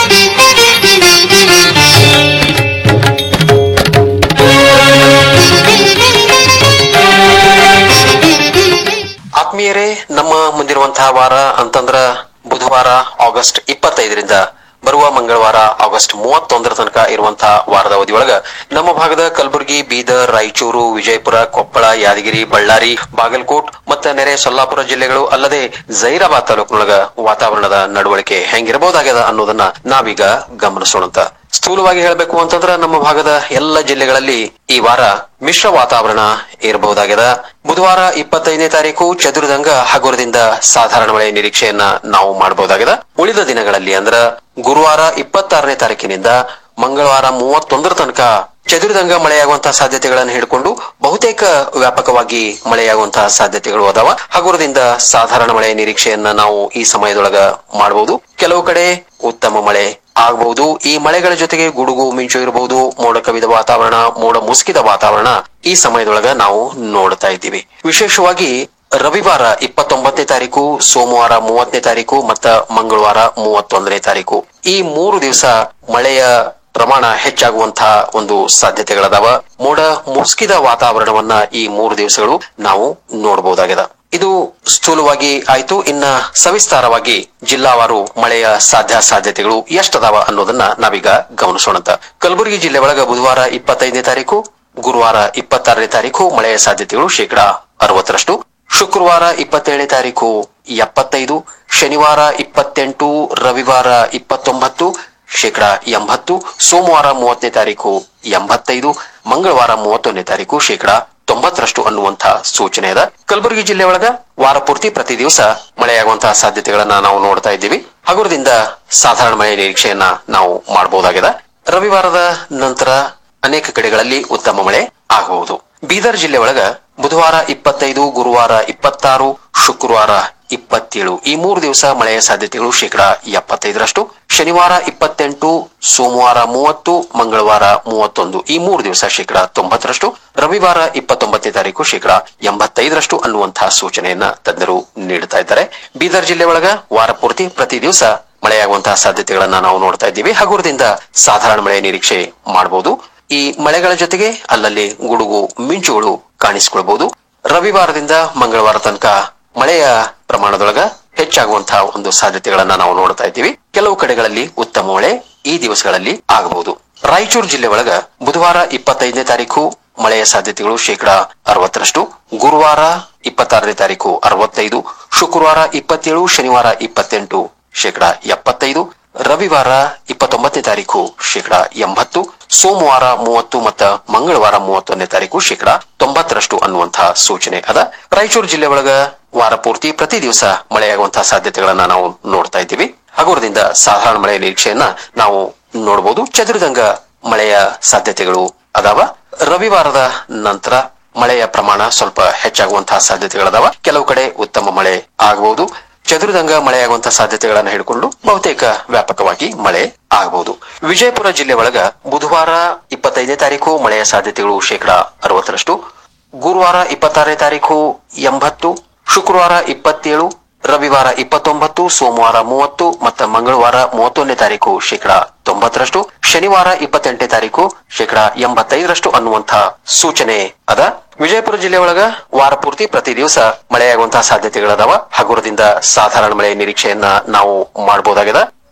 ಆತ್ಮೀಯರೇ ನಮ್ಮ ಮುಂದಿರುವಂತಹ ವಾರ ಅಂತಂದ್ರ ಬುಧವಾರ ಆಗಸ್ಟ್ ಇಪ್ಪತ್ತೈದರಿಂದ ಬರುವ ಮಂಗಳವಾರ ಆಗಸ್ಟ್ ಮೂವತ್ತೊಂದರ ತನಕ ಇರುವಂತಹ ವಾರದ ಅವಧಿಯೊಳಗ ನಮ್ಮ ಭಾಗದ ಕಲಬುರಗಿ ಬೀದರ್ ರಾಯಚೂರು ವಿಜಯಪುರ ಕೊಪ್ಪಳ ಯಾದಗಿರಿ ಬಳ್ಳಾರಿ ಬಾಗಲಕೋಟ್ ಮತ್ತೆ ನೆರೆ ಸೊಲ್ಲಾಪುರ ಜಿಲ್ಲೆಗಳು ಅಲ್ಲದೆ ಜೈರಾಬಾದ್ ತಾಲೂಕಿನೊಳಗ ವಾತಾವರಣದ ನಡವಳಿಕೆ ಹೆಂಗಿರಬಹುದಾಗ್ಯದ ಅನ್ನೋದನ್ನ ನಾವೀಗ ಗಮನಿಸೋಣಂತ ಸ್ಥೂಲವಾಗಿ ಹೇಳಬೇಕು ಅಂತಂದ್ರ ನಮ್ಮ ಭಾಗದ ಎಲ್ಲ ಜಿಲ್ಲೆಗಳಲ್ಲಿ ಈ ವಾರ ಮಿಶ್ರ ವಾತಾವರಣ ಇರಬಹುದಾಗಿದೆ ಬುಧವಾರ ಇಪ್ಪತ್ತೈದನೇ ತಾರೀಕು ಚದುರದಂಗ ಹಗುರದಿಂದ ಸಾಧಾರಣ ಮಳೆ ನಿರೀಕ್ಷೆಯನ್ನ ನಾವು ಮಾಡಬಹುದಾಗಿದೆ ಉಳಿದ ದಿನಗಳಲ್ಲಿ ಅಂದ್ರ ಗುರುವಾರ ಇಪ್ಪತ್ತಾರನೇ ತಾರೀಕಿನಿಂದ ಮಂಗಳವಾರ ಮೂವತ್ತೊಂದರ ತನಕ ಚದುರಿದಂಗ ಮಳೆಯಾಗುವಂತಹ ಸಾಧ್ಯತೆಗಳನ್ನು ಹಿಡ್ಕೊಂಡು ಬಹುತೇಕ ವ್ಯಾಪಕವಾಗಿ ಮಳೆಯಾಗುವಂತಹ ಸಾಧ್ಯತೆಗಳು ಅದಾವ ಹಗುರದಿಂದ ಸಾಧಾರಣ ಮಳೆ ನಿರೀಕ್ಷೆಯನ್ನ ನಾವು ಈ ಸಮಯದೊಳಗ ಮಾಡಬಹುದು ಕೆಲವು ಕಡೆ ಉತ್ತಮ ಮಳೆ ಆಗಬಹುದು ಈ ಮಳೆಗಳ ಜೊತೆಗೆ ಗುಡುಗು ಮಿಂಚು ಇರಬಹುದು ಮೋಡ ಕವಿದ ವಾತಾವರಣ ಮೋಡ ಮುಸುಕಿದ ವಾತಾವರಣ ಈ ಸಮಯದೊಳಗ ನಾವು ನೋಡ್ತಾ ಇದ್ದೀವಿ ವಿಶೇಷವಾಗಿ ರವಿವಾರ ಇಪ್ಪತ್ತೊಂಬತ್ತನೇ ತಾರೀಕು ಸೋಮವಾರ ಮೂವತ್ತನೇ ತಾರೀಕು ಮತ್ತ ಮಂಗಳವಾರ ಮೂವತ್ತೊಂದನೇ ತಾರೀಕು ಈ ಮೂರು ದಿವಸ ಮಳೆಯ ಪ್ರಮಾಣ ಹೆಚ್ಚಾಗುವಂತಹ ಒಂದು ಸಾಧ್ಯತೆಗಳದಾವ ಮೋಡ ಮುಸುಕಿದ ವಾತಾವರಣವನ್ನ ಈ ಮೂರು ದಿವಸಗಳು ನಾವು ನೋಡಬಹುದಾಗಿದೆ ಇದು ಸ್ಥೂಲವಾಗಿ ಆಯ್ತು ಇನ್ನ ಸವಿಸ್ತಾರವಾಗಿ ಜಿಲ್ಲಾವಾರು ಮಳೆಯ ಸಾಧ್ಯ ಸಾಧ್ಯತೆಗಳು ಎಷ್ಟದಾವ ಅನ್ನೋದನ್ನ ನಾವೀಗ ಗಮನಿಸೋಣಂತ ಕಲಬುರಗಿ ಜಿಲ್ಲೆ ಒಳಗ ಬುಧವಾರ ಇಪ್ಪತ್ತೈದನೇ ತಾರೀಕು ಗುರುವಾರ ಇಪ್ಪತ್ತಾರನೇ ತಾರೀಕು ಮಳೆಯ ಸಾಧ್ಯತೆಗಳು ಶೇಕಡಾ ಅರವತ್ತರಷ್ಟು ಶುಕ್ರವಾರ ಇಪ್ಪತ್ತೇಳನೇ ತಾರೀಕು ಎಪ್ಪತ್ತೈದು ಶನಿವಾರ ಇಪ್ಪತ್ತೆಂಟು ರವಿವಾರ ಇಪ್ಪತ್ತೊಂಬತ್ತು ಶೇಕಡಾ ಎಂಬತ್ತು ಸೋಮವಾರ ಮೂವತ್ತನೇ ತಾರೀಕು ಎಂಬತ್ತೈದು ಮಂಗಳವಾರ ಮೂವತ್ತೊಂದನೇ ತಾರೀಕು ಶೇಕಡಾ ತೊಂಬತ್ತರಷ್ಟು ಅನ್ನುವಂತಹ ಸೂಚನೆ ಇದೆ ಕಲಬುರಗಿ ಜಿಲ್ಲೆ ಒಳಗ ವಾರ ಪೂರ್ತಿ ಪ್ರತಿ ದಿವಸ ಮಳೆಯಾಗುವಂತಹ ಸಾಧ್ಯತೆಗಳನ್ನ ನಾವು ನೋಡ್ತಾ ಇದ್ದೀವಿ ಹಗುರದಿಂದ ಸಾಧಾರಣ ಮಳೆ ನಿರೀಕ್ಷೆಯನ್ನ ನಾವು ಮಾಡಬಹುದಾಗಿದೆ ರವಿವಾರದ ನಂತರ ಅನೇಕ ಕಡೆಗಳಲ್ಲಿ ಉತ್ತಮ ಮಳೆ ಆಗಬಹುದು ಬೀದರ್ ಜಿಲ್ಲೆ ಒಳಗ ಬುಧವಾರ ಇಪ್ಪತ್ತೈದು ಗುರುವಾರ ಇಪ್ಪತ್ತಾರು ಶುಕ್ರವಾರ ಇಪ್ಪತ್ತೇಳು ಈ ಮೂರು ದಿವಸ ಮಳೆಯ ಸಾಧ್ಯತೆಗಳು ಶೇಕಡಾ ಎಪ್ಪತ್ತೈದರಷ್ಟು ಶನಿವಾರ ಇಪ್ಪತ್ತೆಂಟು ಸೋಮವಾರ ಮೂವತ್ತು ಮಂಗಳವಾರ ಮೂವತ್ತೊಂದು ಈ ಮೂರು ದಿವಸ ಶೇಕಡಾ ತೊಂಬತ್ತರಷ್ಟು ರವಿವಾರ ಇಪ್ಪತ್ತೊಂಬತ್ತನೇ ತಾರೀಕು ಶೇಕಡಾ ಎಂಬತ್ತೈದರಷ್ಟು ಅನ್ನುವಂತಹ ಸೂಚನೆಯನ್ನ ತಜ್ಞರು ನೀಡುತ್ತಾ ಇದ್ದಾರೆ ಬೀದರ್ ಜಿಲ್ಲೆ ಒಳಗ ವಾರ ಪೂರ್ತಿ ಪ್ರತಿ ದಿವಸ ಮಳೆಯಾಗುವಂತಹ ಸಾಧ್ಯತೆಗಳನ್ನ ನಾವು ನೋಡ್ತಾ ಇದ್ದೀವಿ ಹಗುರದಿಂದ ಸಾಧಾರಣ ಮಳೆ ನಿರೀಕ್ಷೆ ಮಾಡಬಹುದು ಈ ಮಳೆಗಳ ಜೊತೆಗೆ ಅಲ್ಲಲ್ಲಿ ಗುಡುಗು ಮಿಂಚುಗಳು ಕಾಣಿಸಿಕೊಳ್ಬಹುದು ರವಿವಾರದಿಂದ ಮಂಗಳವಾರ ತನಕ ಮಳೆಯ ಪ್ರಮಾಣದೊಳಗ ಹೆಚ್ಚಾಗುವಂತಹ ಒಂದು ಸಾಧ್ಯತೆಗಳನ್ನ ನಾವು ನೋಡ್ತಾ ಇದ್ದೀವಿ ಕೆಲವು ಕಡೆಗಳಲ್ಲಿ ಉತ್ತಮ ಮಳೆ ಈ ದಿವಸಗಳಲ್ಲಿ ಆಗಬಹುದು ರಾಯಚೂರು ಜಿಲ್ಲೆ ಒಳಗ ಬುಧವಾರ ಇಪ್ಪತ್ತೈದನೇ ತಾರೀಕು ಮಳೆಯ ಸಾಧ್ಯತೆಗಳು ಶೇಕಡಾ ಅರವತ್ತರಷ್ಟು ಗುರುವಾರ ಇಪ್ಪತ್ತಾರನೇ ತಾರೀಕು ಅರವತ್ತೈದು ಶುಕ್ರವಾರ ಇಪ್ಪತ್ತೇಳು ಶನಿವಾರ ಇಪ್ಪತ್ತೆಂಟು ಶೇಕಡಾ ಎಪ್ಪತ್ತೈದು ರವಿವಾರ ಇಪ್ಪತ್ತೊಂಬತ್ತನೇ ತಾರೀಕು ಶೇಕಡಾ ಎಂಬತ್ತು ಸೋಮವಾರ ಮೂವತ್ತು ಮತ್ತ ಮಂಗಳವಾರ ಮೂವತ್ತೊಂದನೇ ತಾರೀಕು ಶೇಕಡಾ ತೊಂಬತ್ತರಷ್ಟು ಅನ್ನುವಂತಹ ಸೂಚನೆ ಅದ ರಾಯಚೂರು ಜಿಲ್ಲೆ ಒಳಗ ವಾರ ಪೂರ್ತಿ ಪ್ರತಿ ದಿವಸ ಮಳೆಯಾಗುವಂತಹ ಸಾಧ್ಯತೆಗಳನ್ನ ನಾವು ನೋಡ್ತಾ ಇದ್ದೀವಿ ಹಗುರದಿಂದ ಸಾಧಾರಣ ಮಳೆಯ ನಿರೀಕ್ಷೆಯನ್ನ ನಾವು ನೋಡಬಹುದು ಚದುರಿದಂಗ ಮಳೆಯ ಸಾಧ್ಯತೆಗಳು ಅದಾವ ರವಿವಾರದ ನಂತರ ಮಳೆಯ ಪ್ರಮಾಣ ಸ್ವಲ್ಪ ಹೆಚ್ಚಾಗುವಂತಹ ಸಾಧ್ಯತೆಗಳದಾವ ಕೆಲವು ಕಡೆ ಉತ್ತಮ ಮಳೆ ಆಗಬಹುದು ಚದುರಿದಂಗ ಮಳೆಯಾಗುವಂತಹ ಸಾಧ್ಯತೆಗಳನ್ನ ಹಿಡ್ಕೊಂಡು ಬಹುತೇಕ ವ್ಯಾಪಕವಾಗಿ ಮಳೆ ಆಗಬಹುದು ವಿಜಯಪುರ ಜಿಲ್ಲೆ ಒಳಗ ಬುಧವಾರ ಇಪ್ಪತ್ತೈದನೇ ತಾರೀಕು ಮಳೆಯ ಸಾಧ್ಯತೆಗಳು ಶೇಕಡಾ ಅರವತ್ತರಷ್ಟು ಗುರುವಾರ ಇಪ್ಪತ್ತಾರನೇ ತಾರೀಕು ಎಂಬತ್ತು ಶುಕ್ರವಾರ ಇಪ್ಪತ್ತೇಳು ರವಿವಾರ ಇಪ್ಪತ್ತೊಂಬತ್ತು ಸೋಮವಾರ ಮೂವತ್ತು ಮತ್ತು ಮಂಗಳವಾರ ಮೂವತ್ತೊಂದನೇ ತಾರೀಕು ಶೇಕಡಾ ತೊಂಬತ್ತರಷ್ಟು ಶನಿವಾರ ಇಪ್ಪತ್ತೆಂಟನೇ ತಾರೀಕು ಶೇಕಡಾ ಎಂಬತ್ತೈದರಷ್ಟು ಅನ್ನುವಂತಹ ಸೂಚನೆ ಅದ ವಿಜಯಪುರ ಜಿಲ್ಲೆ ಒಳಗ ವಾರ ಪೂರ್ತಿ ಪ್ರತಿ ದಿವಸ ಮಳೆಯಾಗುವಂತಹ ಸಾಧ್ಯತೆಗಳದಾವ ಹಗುರದಿಂದ ಸಾಧಾರಣ ಮಳೆ ನಿರೀಕ್ಷೆಯನ್ನ ನಾವು ಮಾಡಬಹುದಾಗಿದೆ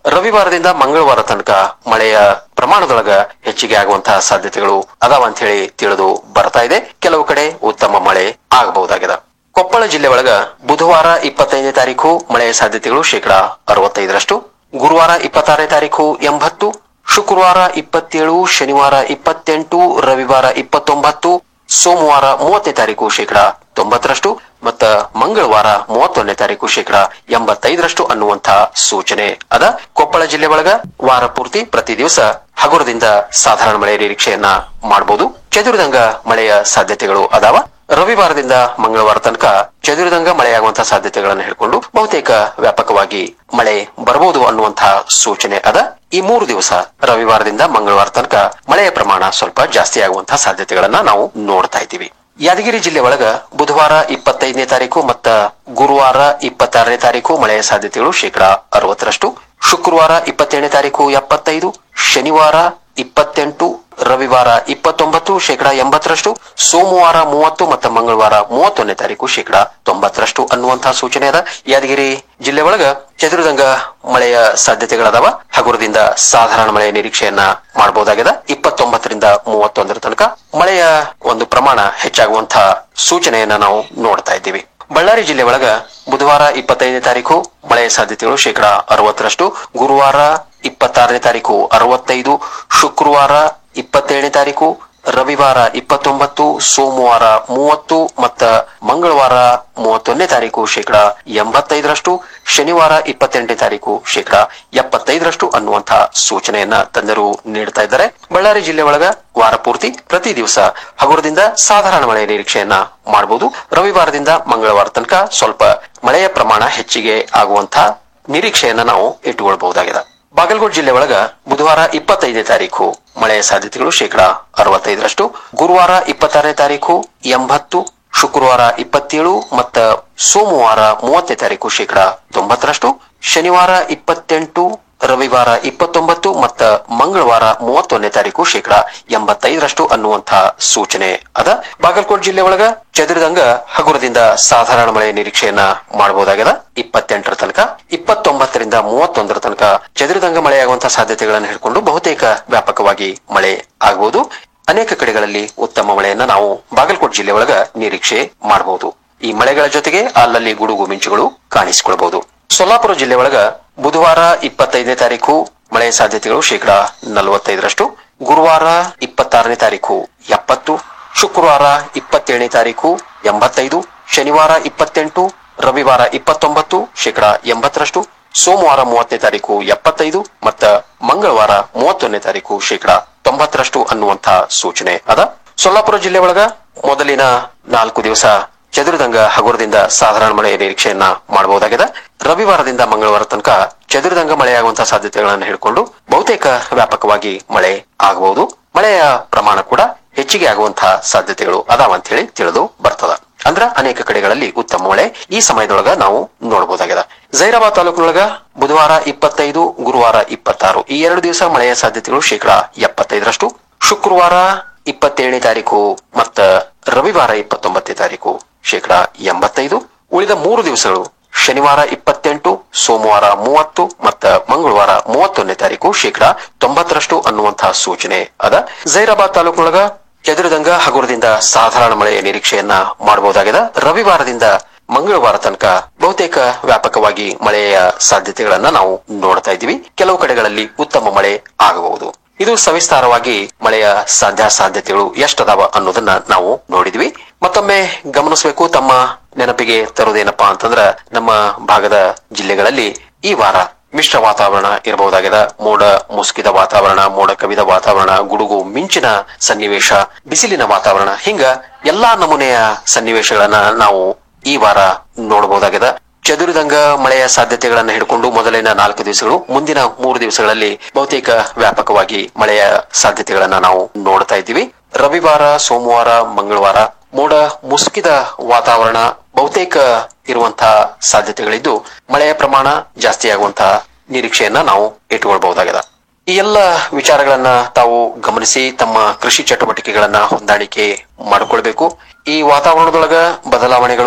ರವಿವಾರದಿಂದ ಮಂಗಳವಾರ ತನಕ ಮಳೆಯ ಪ್ರಮಾಣದೊಳಗ ಹೆಚ್ಚಿಗೆ ಆಗುವಂತಹ ಸಾಧ್ಯತೆಗಳು ಅದಾವ ಅಂತ ಹೇಳಿ ತಿಳಿದು ಬರ್ತಾ ಇದೆ ಕೆಲವು ಕಡೆ ಉತ್ತಮ ಮಳೆ ಆಗಬಹುದಾಗಿದೆ ಕೊಪ್ಪಳ ಜಿಲ್ಲೆ ಒಳಗ ಬುಧವಾರ ಇಪ್ಪತ್ತೈದನೇ ತಾರೀಕು ಮಳೆಯ ಸಾಧ್ಯತೆಗಳು ಶೇಕಡಾ ಅರವತ್ತೈದರಷ್ಟು ಗುರುವಾರ ಇಪ್ಪತ್ತಾರನೇ ತಾರೀಕು ಎಂಬತ್ತು ಶುಕ್ರವಾರ ಇಪ್ಪತ್ತೇಳು ಶನಿವಾರ ಇಪ್ಪತ್ತೆಂಟು ರವಿವಾರ ಇಪ್ಪತ್ತೊಂಬತ್ತು ಸೋಮವಾರ ಮೂವತ್ತನೇ ತಾರೀಕು ಶೇಕಡಾ ತೊಂಬತ್ತರಷ್ಟು ಮತ್ತ ಮಂಗಳವಾರ ಮೂವತ್ತೊಂದನೇ ತಾರೀಕು ಶೇಕಡಾ ಎಂಬತ್ತೈದರಷ್ಟು ಅನ್ನುವಂತಹ ಸೂಚನೆ ಅದ ಕೊಪ್ಪಳ ಜಿಲ್ಲೆ ಒಳಗ ವಾರ ಪೂರ್ತಿ ಪ್ರತಿ ದಿವಸ ಹಗುರದಿಂದ ಸಾಧಾರಣ ಮಳೆ ನಿರೀಕ್ಷೆಯನ್ನ ಮಾಡಬಹುದು ಚದುರಿದಂಗ ಮಳೆಯ ಸಾಧ್ಯತೆಗಳು ಅದಾವ ರವಿವಾರದಿಂದ ಮಂಗಳವಾರ ತನಕ ಚದುರಿದಂಗ ಮಳೆಯಾಗುವಂತಹ ಸಾಧ್ಯತೆಗಳನ್ನು ಹೇಳ್ಕೊಂಡು ಬಹುತೇಕ ವ್ಯಾಪಕವಾಗಿ ಮಳೆ ಬರಬಹುದು ಅನ್ನುವಂತಹ ಸೂಚನೆ ಅದ ಈ ಮೂರು ದಿವಸ ರವಿವಾರದಿಂದ ಮಂಗಳವಾರ ತನಕ ಮಳೆಯ ಪ್ರಮಾಣ ಸ್ವಲ್ಪ ಜಾಸ್ತಿ ಆಗುವಂತಹ ಸಾಧ್ಯತೆಗಳನ್ನ ನಾವು ನೋಡ್ತಾ ಇದ್ದೀವಿ ಯಾದಗಿರಿ ಜಿಲ್ಲೆ ಒಳಗ ಬುಧವಾರ ಇಪ್ಪತ್ತೈದನೇ ತಾರೀಕು ಮತ್ತ ಗುರುವಾರ ಇಪ್ಪತ್ತಾರನೇ ತಾರೀಕು ಮಳೆಯ ಸಾಧ್ಯತೆಗಳು ಶೇಕಡಾ ಅರವತ್ತರಷ್ಟು ಶುಕ್ರವಾರ ಇಪ್ಪತ್ತೇಳನೇ ತಾರೀಕು ಎಪ್ಪತ್ತೈದು ಶನಿವಾರ ಇಪ್ಪತ್ತೆಂಟು ರವಿವಾರ ಇಪ್ಪತ್ತೊಂಬತ್ತು ಶೇಕಡಾ ಎಂಬತ್ತರಷ್ಟು ಸೋಮವಾರ ಮೂವತ್ತು ಮತ್ತು ಮಂಗಳವಾರ ಮೂವತ್ತೊಂದನೇ ತಾರೀಕು ಶೇಕಡಾ ತೊಂಬತ್ತರಷ್ಟು ಅನ್ನುವಂತಹ ಸೂಚನೆ ಅದ ಯಾದಗಿರಿ ಜಿಲ್ಲೆ ಒಳಗ ಚದುರಿದಂಗ ಮಳೆಯ ಸಾಧ್ಯತೆಗಳದಾವ ಹಗುರದಿಂದ ಸಾಧಾರಣ ಮಳೆಯ ನಿರೀಕ್ಷೆಯನ್ನ ಮಾಡಬಹುದಾಗಿದೆ ಇಪ್ಪತ್ತೊಂಬತ್ತರಿಂದ ಮೂವತ್ತೊಂದರ ತನಕ ಮಳೆಯ ಒಂದು ಪ್ರಮಾಣ ಹೆಚ್ಚಾಗುವಂತಹ ಸೂಚನೆಯನ್ನ ನಾವು ನೋಡ್ತಾ ಇದ್ದೀವಿ ಬಳ್ಳಾರಿ ಜಿಲ್ಲೆ ಒಳಗ ಬುಧವಾರ ಇಪ್ಪತ್ತೈದನೇ ತಾರೀಕು ಮಳೆಯ ಸಾಧ್ಯತೆಗಳು ಶೇಕಡಾ ಅರವತ್ತರಷ್ಟು ಗುರುವಾರ ಇಪ್ಪತ್ತಾರನೇ ತಾರೀಕು ಅರವತ್ತೈದು ಶುಕ್ರವಾರ ಇಪ್ಪತ್ತೇಳನೇ ತಾರೀಕು ರವಿವಾರ ಇಪ್ಪತ್ತೊಂಬತ್ತು ಸೋಮವಾರ ಮೂವತ್ತು ಮತ್ತ ಮಂಗಳವಾರ ಮೂವತ್ತೊಂದನೇ ತಾರೀಕು ಶೇಕಡಾ ಎಂಬತ್ತೈದರಷ್ಟು ಶನಿವಾರ ಇಪ್ಪತ್ತೆಂಟನೇ ತಾರೀಕು ಶೇಕಡಾ ಎಪ್ಪತ್ತೈದರಷ್ಟು ಅನ್ನುವಂತಹ ಸೂಚನೆಯನ್ನ ತಜ್ಞರು ನೀಡ್ತಾ ಇದ್ದಾರೆ ಬಳ್ಳಾರಿ ಜಿಲ್ಲೆ ಒಳಗ ವಾರ ಪೂರ್ತಿ ಪ್ರತಿ ದಿವಸ ಹಗುರದಿಂದ ಸಾಧಾರಣ ಮಳೆಯ ನಿರೀಕ್ಷೆಯನ್ನ ಮಾಡಬಹುದು ರವಿವಾರದಿಂದ ಮಂಗಳವಾರ ತನಕ ಸ್ವಲ್ಪ ಮಳೆಯ ಪ್ರಮಾಣ ಹೆಚ್ಚಿಗೆ ಆಗುವಂತಹ ನಿರೀಕ್ಷೆಯನ್ನ ನಾವು ಇಟ್ಟುಕೊಳ್ಬಹುದಾಗಿದೆ ಬಾಗಲಕೋಟೆ ಜಿಲ್ಲೆ ಒಳಗ ಬುಧವಾರ ಇಪ್ಪತ್ತೈದನೇ ತಾರೀಕು ಮಳೆಯ ಸಾಧ್ಯತೆಗಳು ಶೇಕಡಾ ಅರವತ್ತೈದರಷ್ಟು ಗುರುವಾರ ಇಪ್ಪತ್ತಾರನೇ ತಾರೀಕು ಎಂಬತ್ತು ಶುಕ್ರವಾರ ಇಪ್ಪತ್ತೇಳು ಮತ್ತ ಸೋಮವಾರ ಮೂವತ್ತನೇ ತಾರೀಕು ಶೇಕಡಾ ತೊಂಬತ್ತರಷ್ಟು ಶನಿವಾರ ಇಪ್ಪತ್ತೆಂಟು ರವಿವಾರ ಇಪ್ಪತ್ತೊಂಬತ್ತು ಮತ್ತ ಮಂಗಳವಾರ ಮೂವತ್ತೊಂದನೇ ತಾರೀಕು ಶೇಕಡಾ ಎಂಬತ್ತೈದರಷ್ಟು ಅನ್ನುವಂತಹ ಸೂಚನೆ ಅದ ಬಾಗಲಕೋಟೆ ಜಿಲ್ಲೆ ಒಳಗ ಚದುರಿದಂಗ ಹಗುರದಿಂದ ಸಾಧಾರಣ ಮಳೆಯ ನಿರೀಕ್ಷೆಯನ್ನ ಮಾಡಬಹುದಾಗಿದೆ ಇಪ್ಪತ್ತೆಂಟರ ತನಕ ಇಪ್ಪತ್ತೊಂಬತ್ತರಿಂದ ಮೂವತ್ತೊಂದರ ತನಕ ಚದುರಿದಂಗ ಮಳೆಯಾಗುವಂತಹ ಸಾಧ್ಯತೆಗಳನ್ನು ಹಿಡ್ಕೊಂಡು ಬಹುತೇಕ ವ್ಯಾಪಕವಾಗಿ ಮಳೆ ಆಗಬಹುದು ಅನೇಕ ಕಡೆಗಳಲ್ಲಿ ಉತ್ತಮ ಮಳೆಯನ್ನ ನಾವು ಬಾಗಲಕೋಟೆ ಜಿಲ್ಲೆ ಒಳಗ ನಿರೀಕ್ಷೆ ಮಾಡಬಹುದು ಈ ಮಳೆಗಳ ಜೊತೆಗೆ ಅಲ್ಲಲ್ಲಿ ಗುಡುಗು ಮಿಂಚುಗಳು ಕಾಣಿಸಿಕೊಳ್ಬಹುದು ಸೊಲ್ಲಾಪುರ ಜಿಲ್ಲೆ ಒಳಗ ಬುಧವಾರ ಇಪ್ಪತ್ತೈದನೇ ತಾರೀಕು ಮಳೆಯ ಸಾಧ್ಯತೆಗಳು ಶೇಕಡಾ ನಲವತ್ತೈದರಷ್ಟು ಗುರುವಾರ ಇಪ್ಪತ್ತಾರನೇ ತಾರೀಕು ಎಪ್ಪತ್ತು ಶುಕ್ರವಾರ ಇಪ್ಪತ್ತೇಳನೇ ತಾರೀಕು ಎಂಬತ್ತೈದು ಶನಿವಾರ ಇಪ್ಪತ್ತೆಂಟು ರವಿವಾರ ಇಪ್ಪತ್ತೊಂಬತ್ತು ಶೇಕಡಾ ಎಂಬತ್ತರಷ್ಟು ಸೋಮವಾರ ಮೂವತ್ತನೇ ತಾರೀಕು ಎಪ್ಪತ್ತೈದು ಮತ್ತ ಮಂಗಳವಾರ ಮೂವತ್ತೊಂದನೇ ತಾರೀಕು ಶೇಕಡಾ ತೊಂಬತ್ತರಷ್ಟು ಅನ್ನುವಂತಹ ಸೂಚನೆ ಅದ ಸೊಲ್ಲಾಪುರ ಜಿಲ್ಲೆ ಒಳಗ ಮೊದಲಿನ ನಾಲ್ಕು ದಿವಸ ಚದುರಿದಂಗ ಹಗುರದಿಂದ ಸಾಧಾರಣ ಮಳೆಯ ನಿರೀಕ್ಷೆಯನ್ನ ಮಾಡಬಹುದಾಗಿದೆ ರವಿವಾರದಿಂದ ಮಂಗಳವಾರ ತನಕ ಚದುರಿದಂಗ ಮಳೆಯಾಗುವಂತಹ ಸಾಧ್ಯತೆಗಳನ್ನು ಹಿಡ್ಕೊಂಡು ಬಹುತೇಕ ವ್ಯಾಪಕವಾಗಿ ಮಳೆ ಆಗಬಹುದು ಮಳೆಯ ಪ್ರಮಾಣ ಕೂಡ ಹೆಚ್ಚಿಗೆ ಆಗುವಂತಹ ಸಾಧ್ಯತೆಗಳು ಅದಾವ ಅಂತ ಹೇಳಿ ತಿಳಿದು ಬರ್ತದ ಅಂದ್ರ ಅನೇಕ ಕಡೆಗಳಲ್ಲಿ ಉತ್ತಮ ಮಳೆ ಈ ಸಮಯದೊಳಗ ನಾವು ನೋಡಬಹುದಾಗಿದೆ ಜೈರಾಬಾದ್ ತಾಲೂಕಿನೊಳಗ ಬುಧವಾರ ಇಪ್ಪತ್ತೈದು ಗುರುವಾರ ಇಪ್ಪತ್ತಾರು ಈ ಎರಡು ದಿವಸ ಮಳೆಯ ಸಾಧ್ಯತೆಗಳು ಶೇಕಡಾ ಎಪ್ಪತ್ತೈದರಷ್ಟು ಶುಕ್ರವಾರ ಇಪ್ಪತ್ತೇಳನೇ ತಾರೀಕು ಮತ್ತ ರವಿವಾರ ಇಪ್ಪತ್ತೊಂಬತ್ತನೇ ತಾರೀಕು ಶೇಕಡಾ ಎಂಬತ್ತೈದು ಉಳಿದ ಮೂರು ದಿವಸಗಳು ಶನಿವಾರ ಇಪ್ಪತ್ತೆಂಟು ಸೋಮವಾರ ಮೂವತ್ತು ಮತ್ತ ಮಂಗಳವಾರ ಮೂವತ್ತೊಂದನೇ ತಾರೀಕು ಶೇಕಡಾ ತೊಂಬತ್ತರಷ್ಟು ಅನ್ನುವಂತಹ ಸೂಚನೆ ಅದ ಜೈರಾಬಾದ್ ತಾಲೂಕಿನೊಳಗ ಚದುರಿದಂಗ ಹಗುರದಿಂದ ಸಾಧಾರಣ ಮಳೆಯ ನಿರೀಕ್ಷೆಯನ್ನ ಮಾಡಬಹುದಾಗಿದೆ ರವಿವಾರದಿಂದ ಮಂಗಳವಾರ ತನಕ ಬಹುತೇಕ ವ್ಯಾಪಕವಾಗಿ ಮಳೆಯ ಸಾಧ್ಯತೆಗಳನ್ನ ನಾವು ನೋಡ್ತಾ ಇದ್ದೀವಿ ಕೆಲವು ಕಡೆಗಳಲ್ಲಿ ಉತ್ತಮ ಮಳೆ ಆಗಬಹುದು ಇದು ಸವಿಸ್ತಾರವಾಗಿ ಮಳೆಯ ಸಾಧ್ಯ ಸಾಧ್ಯತೆಗಳು ಎಷ್ಟದಾವ ಅನ್ನೋದನ್ನ ನಾವು ನೋಡಿದ್ವಿ ಮತ್ತೊಮ್ಮೆ ಗಮನಿಸಬೇಕು ತಮ್ಮ ನೆನಪಿಗೆ ತರುವುದೇನಪ್ಪಾ ಅಂತಂದ್ರ ನಮ್ಮ ಭಾಗದ ಜಿಲ್ಲೆಗಳಲ್ಲಿ ಈ ವಾರ ಮಿಶ್ರ ವಾತಾವರಣ ಇರಬಹುದಾಗಿದೆ ಮೋಡ ಮುಸುಕಿದ ವಾತಾವರಣ ಮೋಡ ಕವಿದ ವಾತಾವರಣ ಗುಡುಗು ಮಿಂಚಿನ ಸನ್ನಿವೇಶ ಬಿಸಿಲಿನ ವಾತಾವರಣ ಹಿಂಗ ಎಲ್ಲಾ ನಮೂನೆಯ ಸನ್ನಿವೇಶಗಳನ್ನ ನಾವು ಈ ವಾರ ನೋಡಬಹುದಾಗಿದೆ ಚದುರಿದಂಗ ಮಳೆಯ ಸಾಧ್ಯತೆಗಳನ್ನ ಹಿಡ್ಕೊಂಡು ಮೊದಲಿನ ನಾಲ್ಕು ದಿವಸಗಳು ಮುಂದಿನ ಮೂರು ದಿವಸಗಳಲ್ಲಿ ಬಹುತೇಕ ವ್ಯಾಪಕವಾಗಿ ಮಳೆಯ ಸಾಧ್ಯತೆಗಳನ್ನ ನಾವು ನೋಡ್ತಾ ಇದ್ದೀವಿ ರವಿವಾರ ಸೋಮವಾರ ಮಂಗಳವಾರ ಮೋಡ ಮುಸುಕಿದ ವಾತಾವರಣ ಬಹುತೇಕ ಇರುವಂತಹ ಸಾಧ್ಯತೆಗಳಿದ್ದು ಮಳೆಯ ಪ್ರಮಾಣ ಜಾಸ್ತಿ ಆಗುವಂತಹ ನಿರೀಕ್ಷೆಯನ್ನ ನಾವು ಇಟ್ಟುಕೊಳ್ಬಹುದಾಗಿದೆ ಈ ಎಲ್ಲ ವಿಚಾರಗಳನ್ನ ತಾವು ಗಮನಿಸಿ ತಮ್ಮ ಕೃಷಿ ಚಟುವಟಿಕೆಗಳನ್ನ ಹೊಂದಾಣಿಕೆ ಮಾಡಿಕೊಳ್ಬೇಕು ಈ ವಾತಾವರಣದೊಳಗ ಬದಲಾವಣೆಗಳು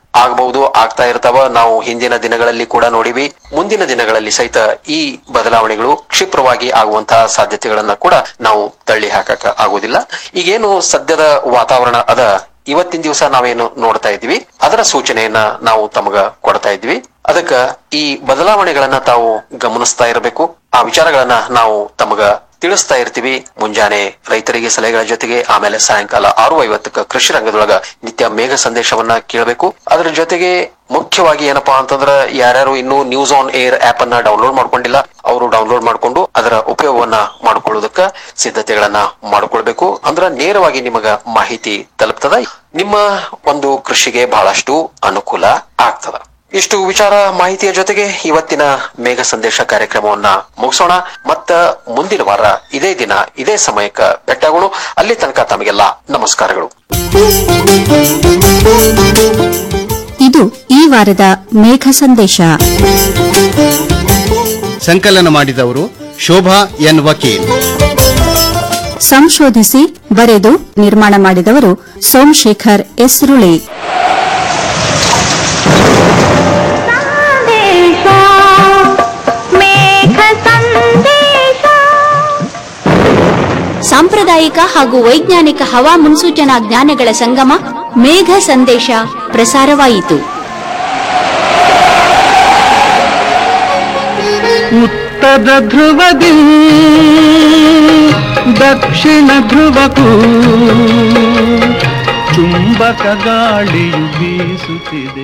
ಆಗಬಹುದು ಆಗ್ತಾ ಇರ್ತಾವ ನಾವು ಹಿಂದಿನ ದಿನಗಳಲ್ಲಿ ಕೂಡ ನೋಡಿವಿ ಮುಂದಿನ ದಿನಗಳಲ್ಲಿ ಸಹಿತ ಈ ಬದಲಾವಣೆಗಳು ಕ್ಷಿಪ್ರವಾಗಿ ಆಗುವಂತಹ ಸಾಧ್ಯತೆಗಳನ್ನ ಕೂಡ ನಾವು ತಳ್ಳಿ ಹಾಕಕ ಆಗುದಿಲ್ಲ ಈಗೇನು ಸದ್ಯದ ವಾತಾವರಣ ಅದ ಇವತ್ತಿನ ದಿವಸ ನಾವೇನು ನೋಡ್ತಾ ಇದ್ವಿ ಅದರ ಸೂಚನೆಯನ್ನ ನಾವು ತಮಗ ಕೊಡ್ತಾ ಇದ್ವಿ ಅದಕ್ಕ ಈ ಬದಲಾವಣೆಗಳನ್ನ ತಾವು ಗಮನಿಸ್ತಾ ಇರಬೇಕು ಆ ವಿಚಾರಗಳನ್ನ ನಾವು ತಮಗ ತಿಳಿಸ್ತಾ ಇರ್ತೀವಿ ಮುಂಜಾನೆ ರೈತರಿಗೆ ಸಲಹೆಗಳ ಜೊತೆಗೆ ಆಮೇಲೆ ಸಾಯಂಕಾಲ ಆರು ಐವತ್ತಕ್ಕ ಕೃಷಿ ರಂಗದೊಳಗ ನಿತ್ಯ ಮೇಘ ಸಂದೇಶವನ್ನ ಕೇಳಬೇಕು ಅದರ ಜೊತೆಗೆ ಮುಖ್ಯವಾಗಿ ಏನಪ್ಪಾ ಅಂತಂದ್ರ ಯಾರ್ಯಾರು ಇನ್ನೂ ನ್ಯೂಸ್ ಆನ್ ಏರ್ ಆಪ್ ಅನ್ನ ಡೌನ್ಲೋಡ್ ಮಾಡ್ಕೊಂಡಿಲ್ಲ ಅವರು ಡೌನ್ಲೋಡ್ ಮಾಡ್ಕೊಂಡು ಅದರ ಉಪಯೋಗವನ್ನ ಮಾಡ್ಕೊಳ್ಳೋದಕ್ಕ ಸಿದ್ಧತೆಗಳನ್ನ ಮಾಡ್ಕೊಳ್ಬೇಕು ಅಂದ್ರ ನೇರವಾಗಿ ನಿಮಗ ಮಾಹಿತಿ ತಲುಪ್ತದ ನಿಮ್ಮ ಒಂದು ಕೃಷಿಗೆ ಬಹಳಷ್ಟು ಅನುಕೂಲ ಆಗ್ತದ ಇಷ್ಟು ವಿಚಾರ ಮಾಹಿತಿಯ ಜೊತೆಗೆ ಇವತ್ತಿನ ಮೇಘ ಸಂದೇಶ ಕಾರ್ಯಕ್ರಮವನ್ನ ಮುಗಿಸೋಣ ಮತ್ತ ಮುಂದಿನ ವಾರ ಇದೇ ದಿನ ಇದೇ ಸಮಯಕ್ಕ ಭೇಟಿಯಾಗೋಣ ಅಲ್ಲಿ ತನಕ ತಮಗೆಲ್ಲ ನಮಸ್ಕಾರಗಳು ಇದು ಈ ವಾರದ ಮೇಘ ಸಂದೇಶ ಸಂಕಲನ ಮಾಡಿದವರು ಶೋಭಾ ಎನ್ ವಕೀಲ್ ಸಂಶೋಧಿಸಿ ಬರೆದು ನಿರ್ಮಾಣ ಮಾಡಿದವರು ಸೋಮಶೇಖರ್ ಎಸ್ರುಳಿ ಸಾಂಪ್ರದಾಯಿಕ ಹಾಗೂ ವೈಜ್ಞಾನಿಕ ಹವಾ ಮುನ್ಸೂಚನಾ ಜ್ಞಾನಗಳ ಸಂಗಮ ಮೇಘ ಸಂದೇಶ ಪ್ರಸಾರವಾಯಿತು ಉತ್ತರ ಧ್ರುವದಿ ದಕ್ಷಿಣ ಧ್ರುವಕ್ಕೂ ಚುಂಬಕ ಗಾಳಿಯು ಬೀಸುತ್ತಿದೆ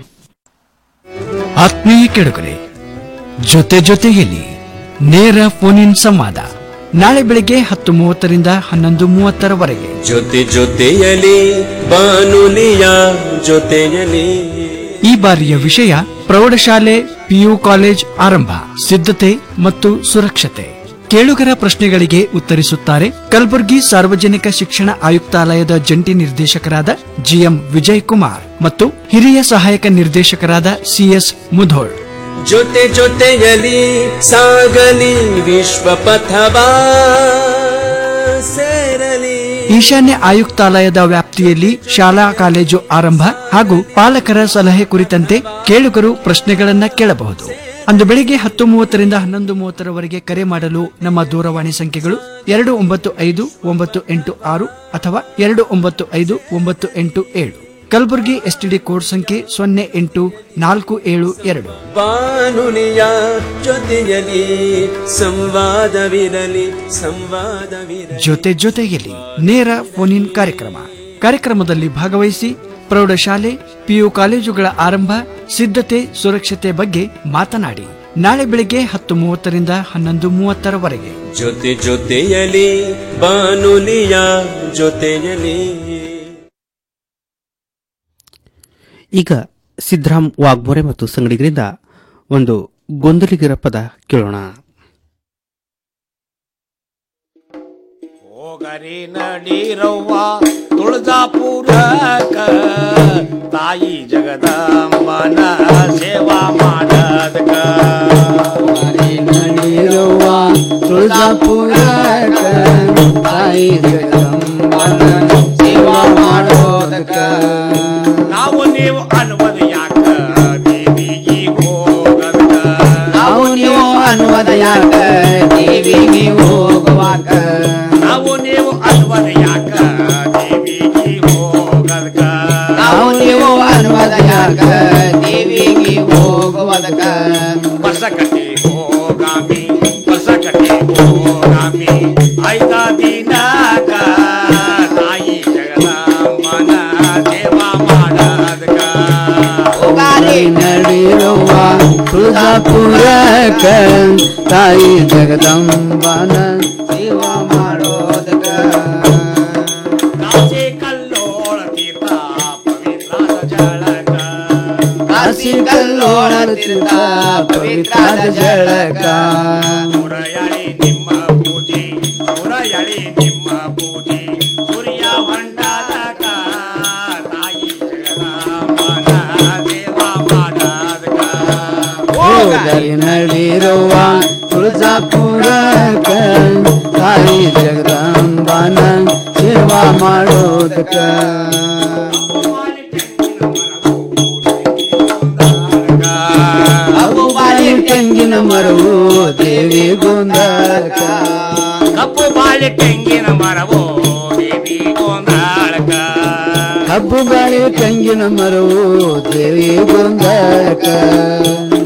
ಆತ್ಮೀಯ ಕೆಡುಗರೆ ಜೊತೆ ಜೊತೆಯಲ್ಲಿ ನೇರ ಫೋನ್ ಇನ್ ಸಂವಾದ ನಾಳೆ ಬೆಳಿಗ್ಗೆ ಹತ್ತು ಮೂವತ್ತರಿಂದ ಹನ್ನೊಂದು ಮೂವತ್ತರವರೆಗೆ ಜೊತೆ ಜೊತೆಯಲಿ ಬಾನುಲಿಯ ಜೊತೆಯಲಿ ಈ ಬಾರಿಯ ವಿಷಯ ಪ್ರೌಢಶಾಲೆ ಪಿಯು ಕಾಲೇಜ್ ಆರಂಭ ಸಿದ್ಧತೆ ಮತ್ತು ಸುರಕ್ಷತೆ ಕೇಳುಗರ ಪ್ರಶ್ನೆಗಳಿಗೆ ಉತ್ತರಿಸುತ್ತಾರೆ ಕಲಬುರಗಿ ಸಾರ್ವಜನಿಕ ಶಿಕ್ಷಣ ಆಯುಕ್ತಾಲಯದ ಜಂಟಿ ನಿರ್ದೇಶಕರಾದ ಜಿಎಂ ವಿಜಯ್ ಕುಮಾರ್ ಮತ್ತು ಹಿರಿಯ ಸಹಾಯಕ ನಿರ್ದೇಶಕರಾದ ಸಿಎಸ್ ಮುಧೋಳ್ ಜೊತೆ ಜೊತೆಯಲಿ ಸಾಗಲಿ ವಿಶ್ವ ಪಥವಾ ಸೇರಲಿ ಈಶಾನ್ಯ ಆಯುಕ್ತಾಲಯದ ವ್ಯಾಪ್ತಿಯಲ್ಲಿ ಶಾಲಾ ಕಾಲೇಜು ಆರಂಭ ಹಾಗೂ ಪಾಲಕರ ಸಲಹೆ ಕುರಿತಂತೆ ಕೇಳುಗರು ಪ್ರಶ್ನೆಗಳನ್ನ ಕೇಳಬಹುದು ಅಂದು ಬೆಳಿಗ್ಗೆ ಹತ್ತು ಮೂವತ್ತರಿಂದ ಹನ್ನೊಂದು ಮೂವತ್ತರವರೆಗೆ ಕರೆ ಮಾಡಲು ನಮ್ಮ ದೂರವಾಣಿ ಸಂಖ್ಯೆಗಳು ಎರಡು ಒಂಬತ್ತು ಐದು ಒಂಬತ್ತು ಎಂಟು ಆರು ಅಥವಾ ಎರಡು ಒಂಬತ್ತು ಐದು ಒಂಬತ್ತು ಎಂಟು ಏಳು ಕಲಬುರಗಿ ಎಸ್ಟಿಡಿ ಕೋಡ್ ಸಂಖ್ಯೆ ಸೊನ್ನೆ ಎಂಟು ನಾಲ್ಕು ಏಳು ಎರಡು ಬಾನುಲಿಯ ಜೊತೆಯಲಿ ಸಂವಾದವಿರಲಿ ಸಂವಾದವಿರಲಿ ಜೊತೆ ಜೊತೆಯಲ್ಲಿ ನೇರ ಫೋನ್ ಇನ್ ಕಾರ್ಯಕ್ರಮ ಕಾರ್ಯಕ್ರಮದಲ್ಲಿ ಭಾಗವಹಿಸಿ ಪ್ರೌಢಶಾಲೆ ಪಿಯು ಕಾಲೇಜುಗಳ ಆರಂಭ ಸಿದ್ಧತೆ ಸುರಕ್ಷತೆ ಬಗ್ಗೆ ಮಾತನಾಡಿ ನಾಳೆ ಬೆಳಿಗ್ಗೆ ಹತ್ತು ಮೂವತ್ತರಿಂದ ಹನ್ನೊಂದು ಮೂವತ್ತರವರೆಗೆ ಜೊತೆ ಜೊತೆಯಲಿ ಬಾನುಲಿಯ ಜೊತೆಯಲಿ ಈಗ ಸಿದ್ದರಾಮ್ ವಾಗ್ಮೊರೆ ಮತ್ತು ಸಂಗಡಿಗರಿಂದ ಒಂದು ಗೊಂದಲಿಗರ ಪದ ಕೇಳೋಣ ಹೋಗರಿ ನಡೀರವ್ವ ತುಳಜಾಪುರಕ ತಾಯಿ ಜಗದಂಬನ ಸೇವಾ ಮಾಡದಕ ನಡೀರವ್ವ ತುಳಜಾಪುರಕ ತಾಯಿ ಜಗದಂಬನ ಸೇವಾ ಮಾಡೋದಕ್ಕ ನಾವು ನೀವು ಅನ್ನುವುದು ಯಾಕ ದೇವಿಗೆ ಹೋಗದಕ ನಾವು ನೀವು ಅನ್ನುವುದು ಯಾಕ ದೇವಿಗೆ ಹೋಗುವಾಕ ನಾವು ನೀವು ಅನ್ನುವುದು ಯಾಕ ದೇವಿಗೆ ಹೋಗದಕ ನಾವು ನೀವು ಅನ್ನುವುದು ಯಾಕ ದೇವಿಗೆ ಹೋಗುವುದಕ್ಕ ವರ್ಷ ಕಟ್ಟಿ ಹೋಗಾಮಿ ವರ್ಷ ಕಟ್ಟಿ ಹೋಗಾಮಿ ಐದ ದಿನಕ ತಾಯಿ ಜಗದಂಬನ ಸೇವಾ ಮಾಡದಕ ಹೋಗಾರಿ ನಡಿರುವ ತುಳಜಾಪುರಕ ತಾಯಿ ಜಗದಂಬನ ಸೇವಾ ಮಾಡೋದಕ್ಕ ಕಾಸೆ ಕಲ್ಲೋಳ ತೀರ್ಥ ಪವಿತ್ರಾದ ಜಳಕ ಕಾಸಿ ಕಲ್ಲೋಳ ತೀರ್ಥ ಪವಿತ್ರಾದ ಜಳಕ ಮುರಯಳಿ ನಿಮ್ಮ ಪೂಜೆ ಮುರಯಳಿ ನಿಮ್ಮ ಪೂಜೆ ಸೂರ್ಯ ಹೊಂಡದಕ ತಾಯಿ ಜಗದಂಬನ ಸೇವಾ ಮಾಡದಕ ಹೋಗರಿ ನಡಿರುವ ತುಳಜಾಪುರಕ ತಾಯಿ ಜಗದಂಬನ ಸೇವಾ ಮಾಡೋದಕ್ಕ ಗೊಂದಳಕ ಕಪ್ಪು ಬಾಳೆ ತೆಂಗಿನ ಮರವೋ ದೇವಿ ಗೊಂದಾಳಕ ಕಬ್ಬು ಬಾಳೆ ತೆಂಗಿನ ಮರವು ದೇವಿ ಗೊಂದಳಕ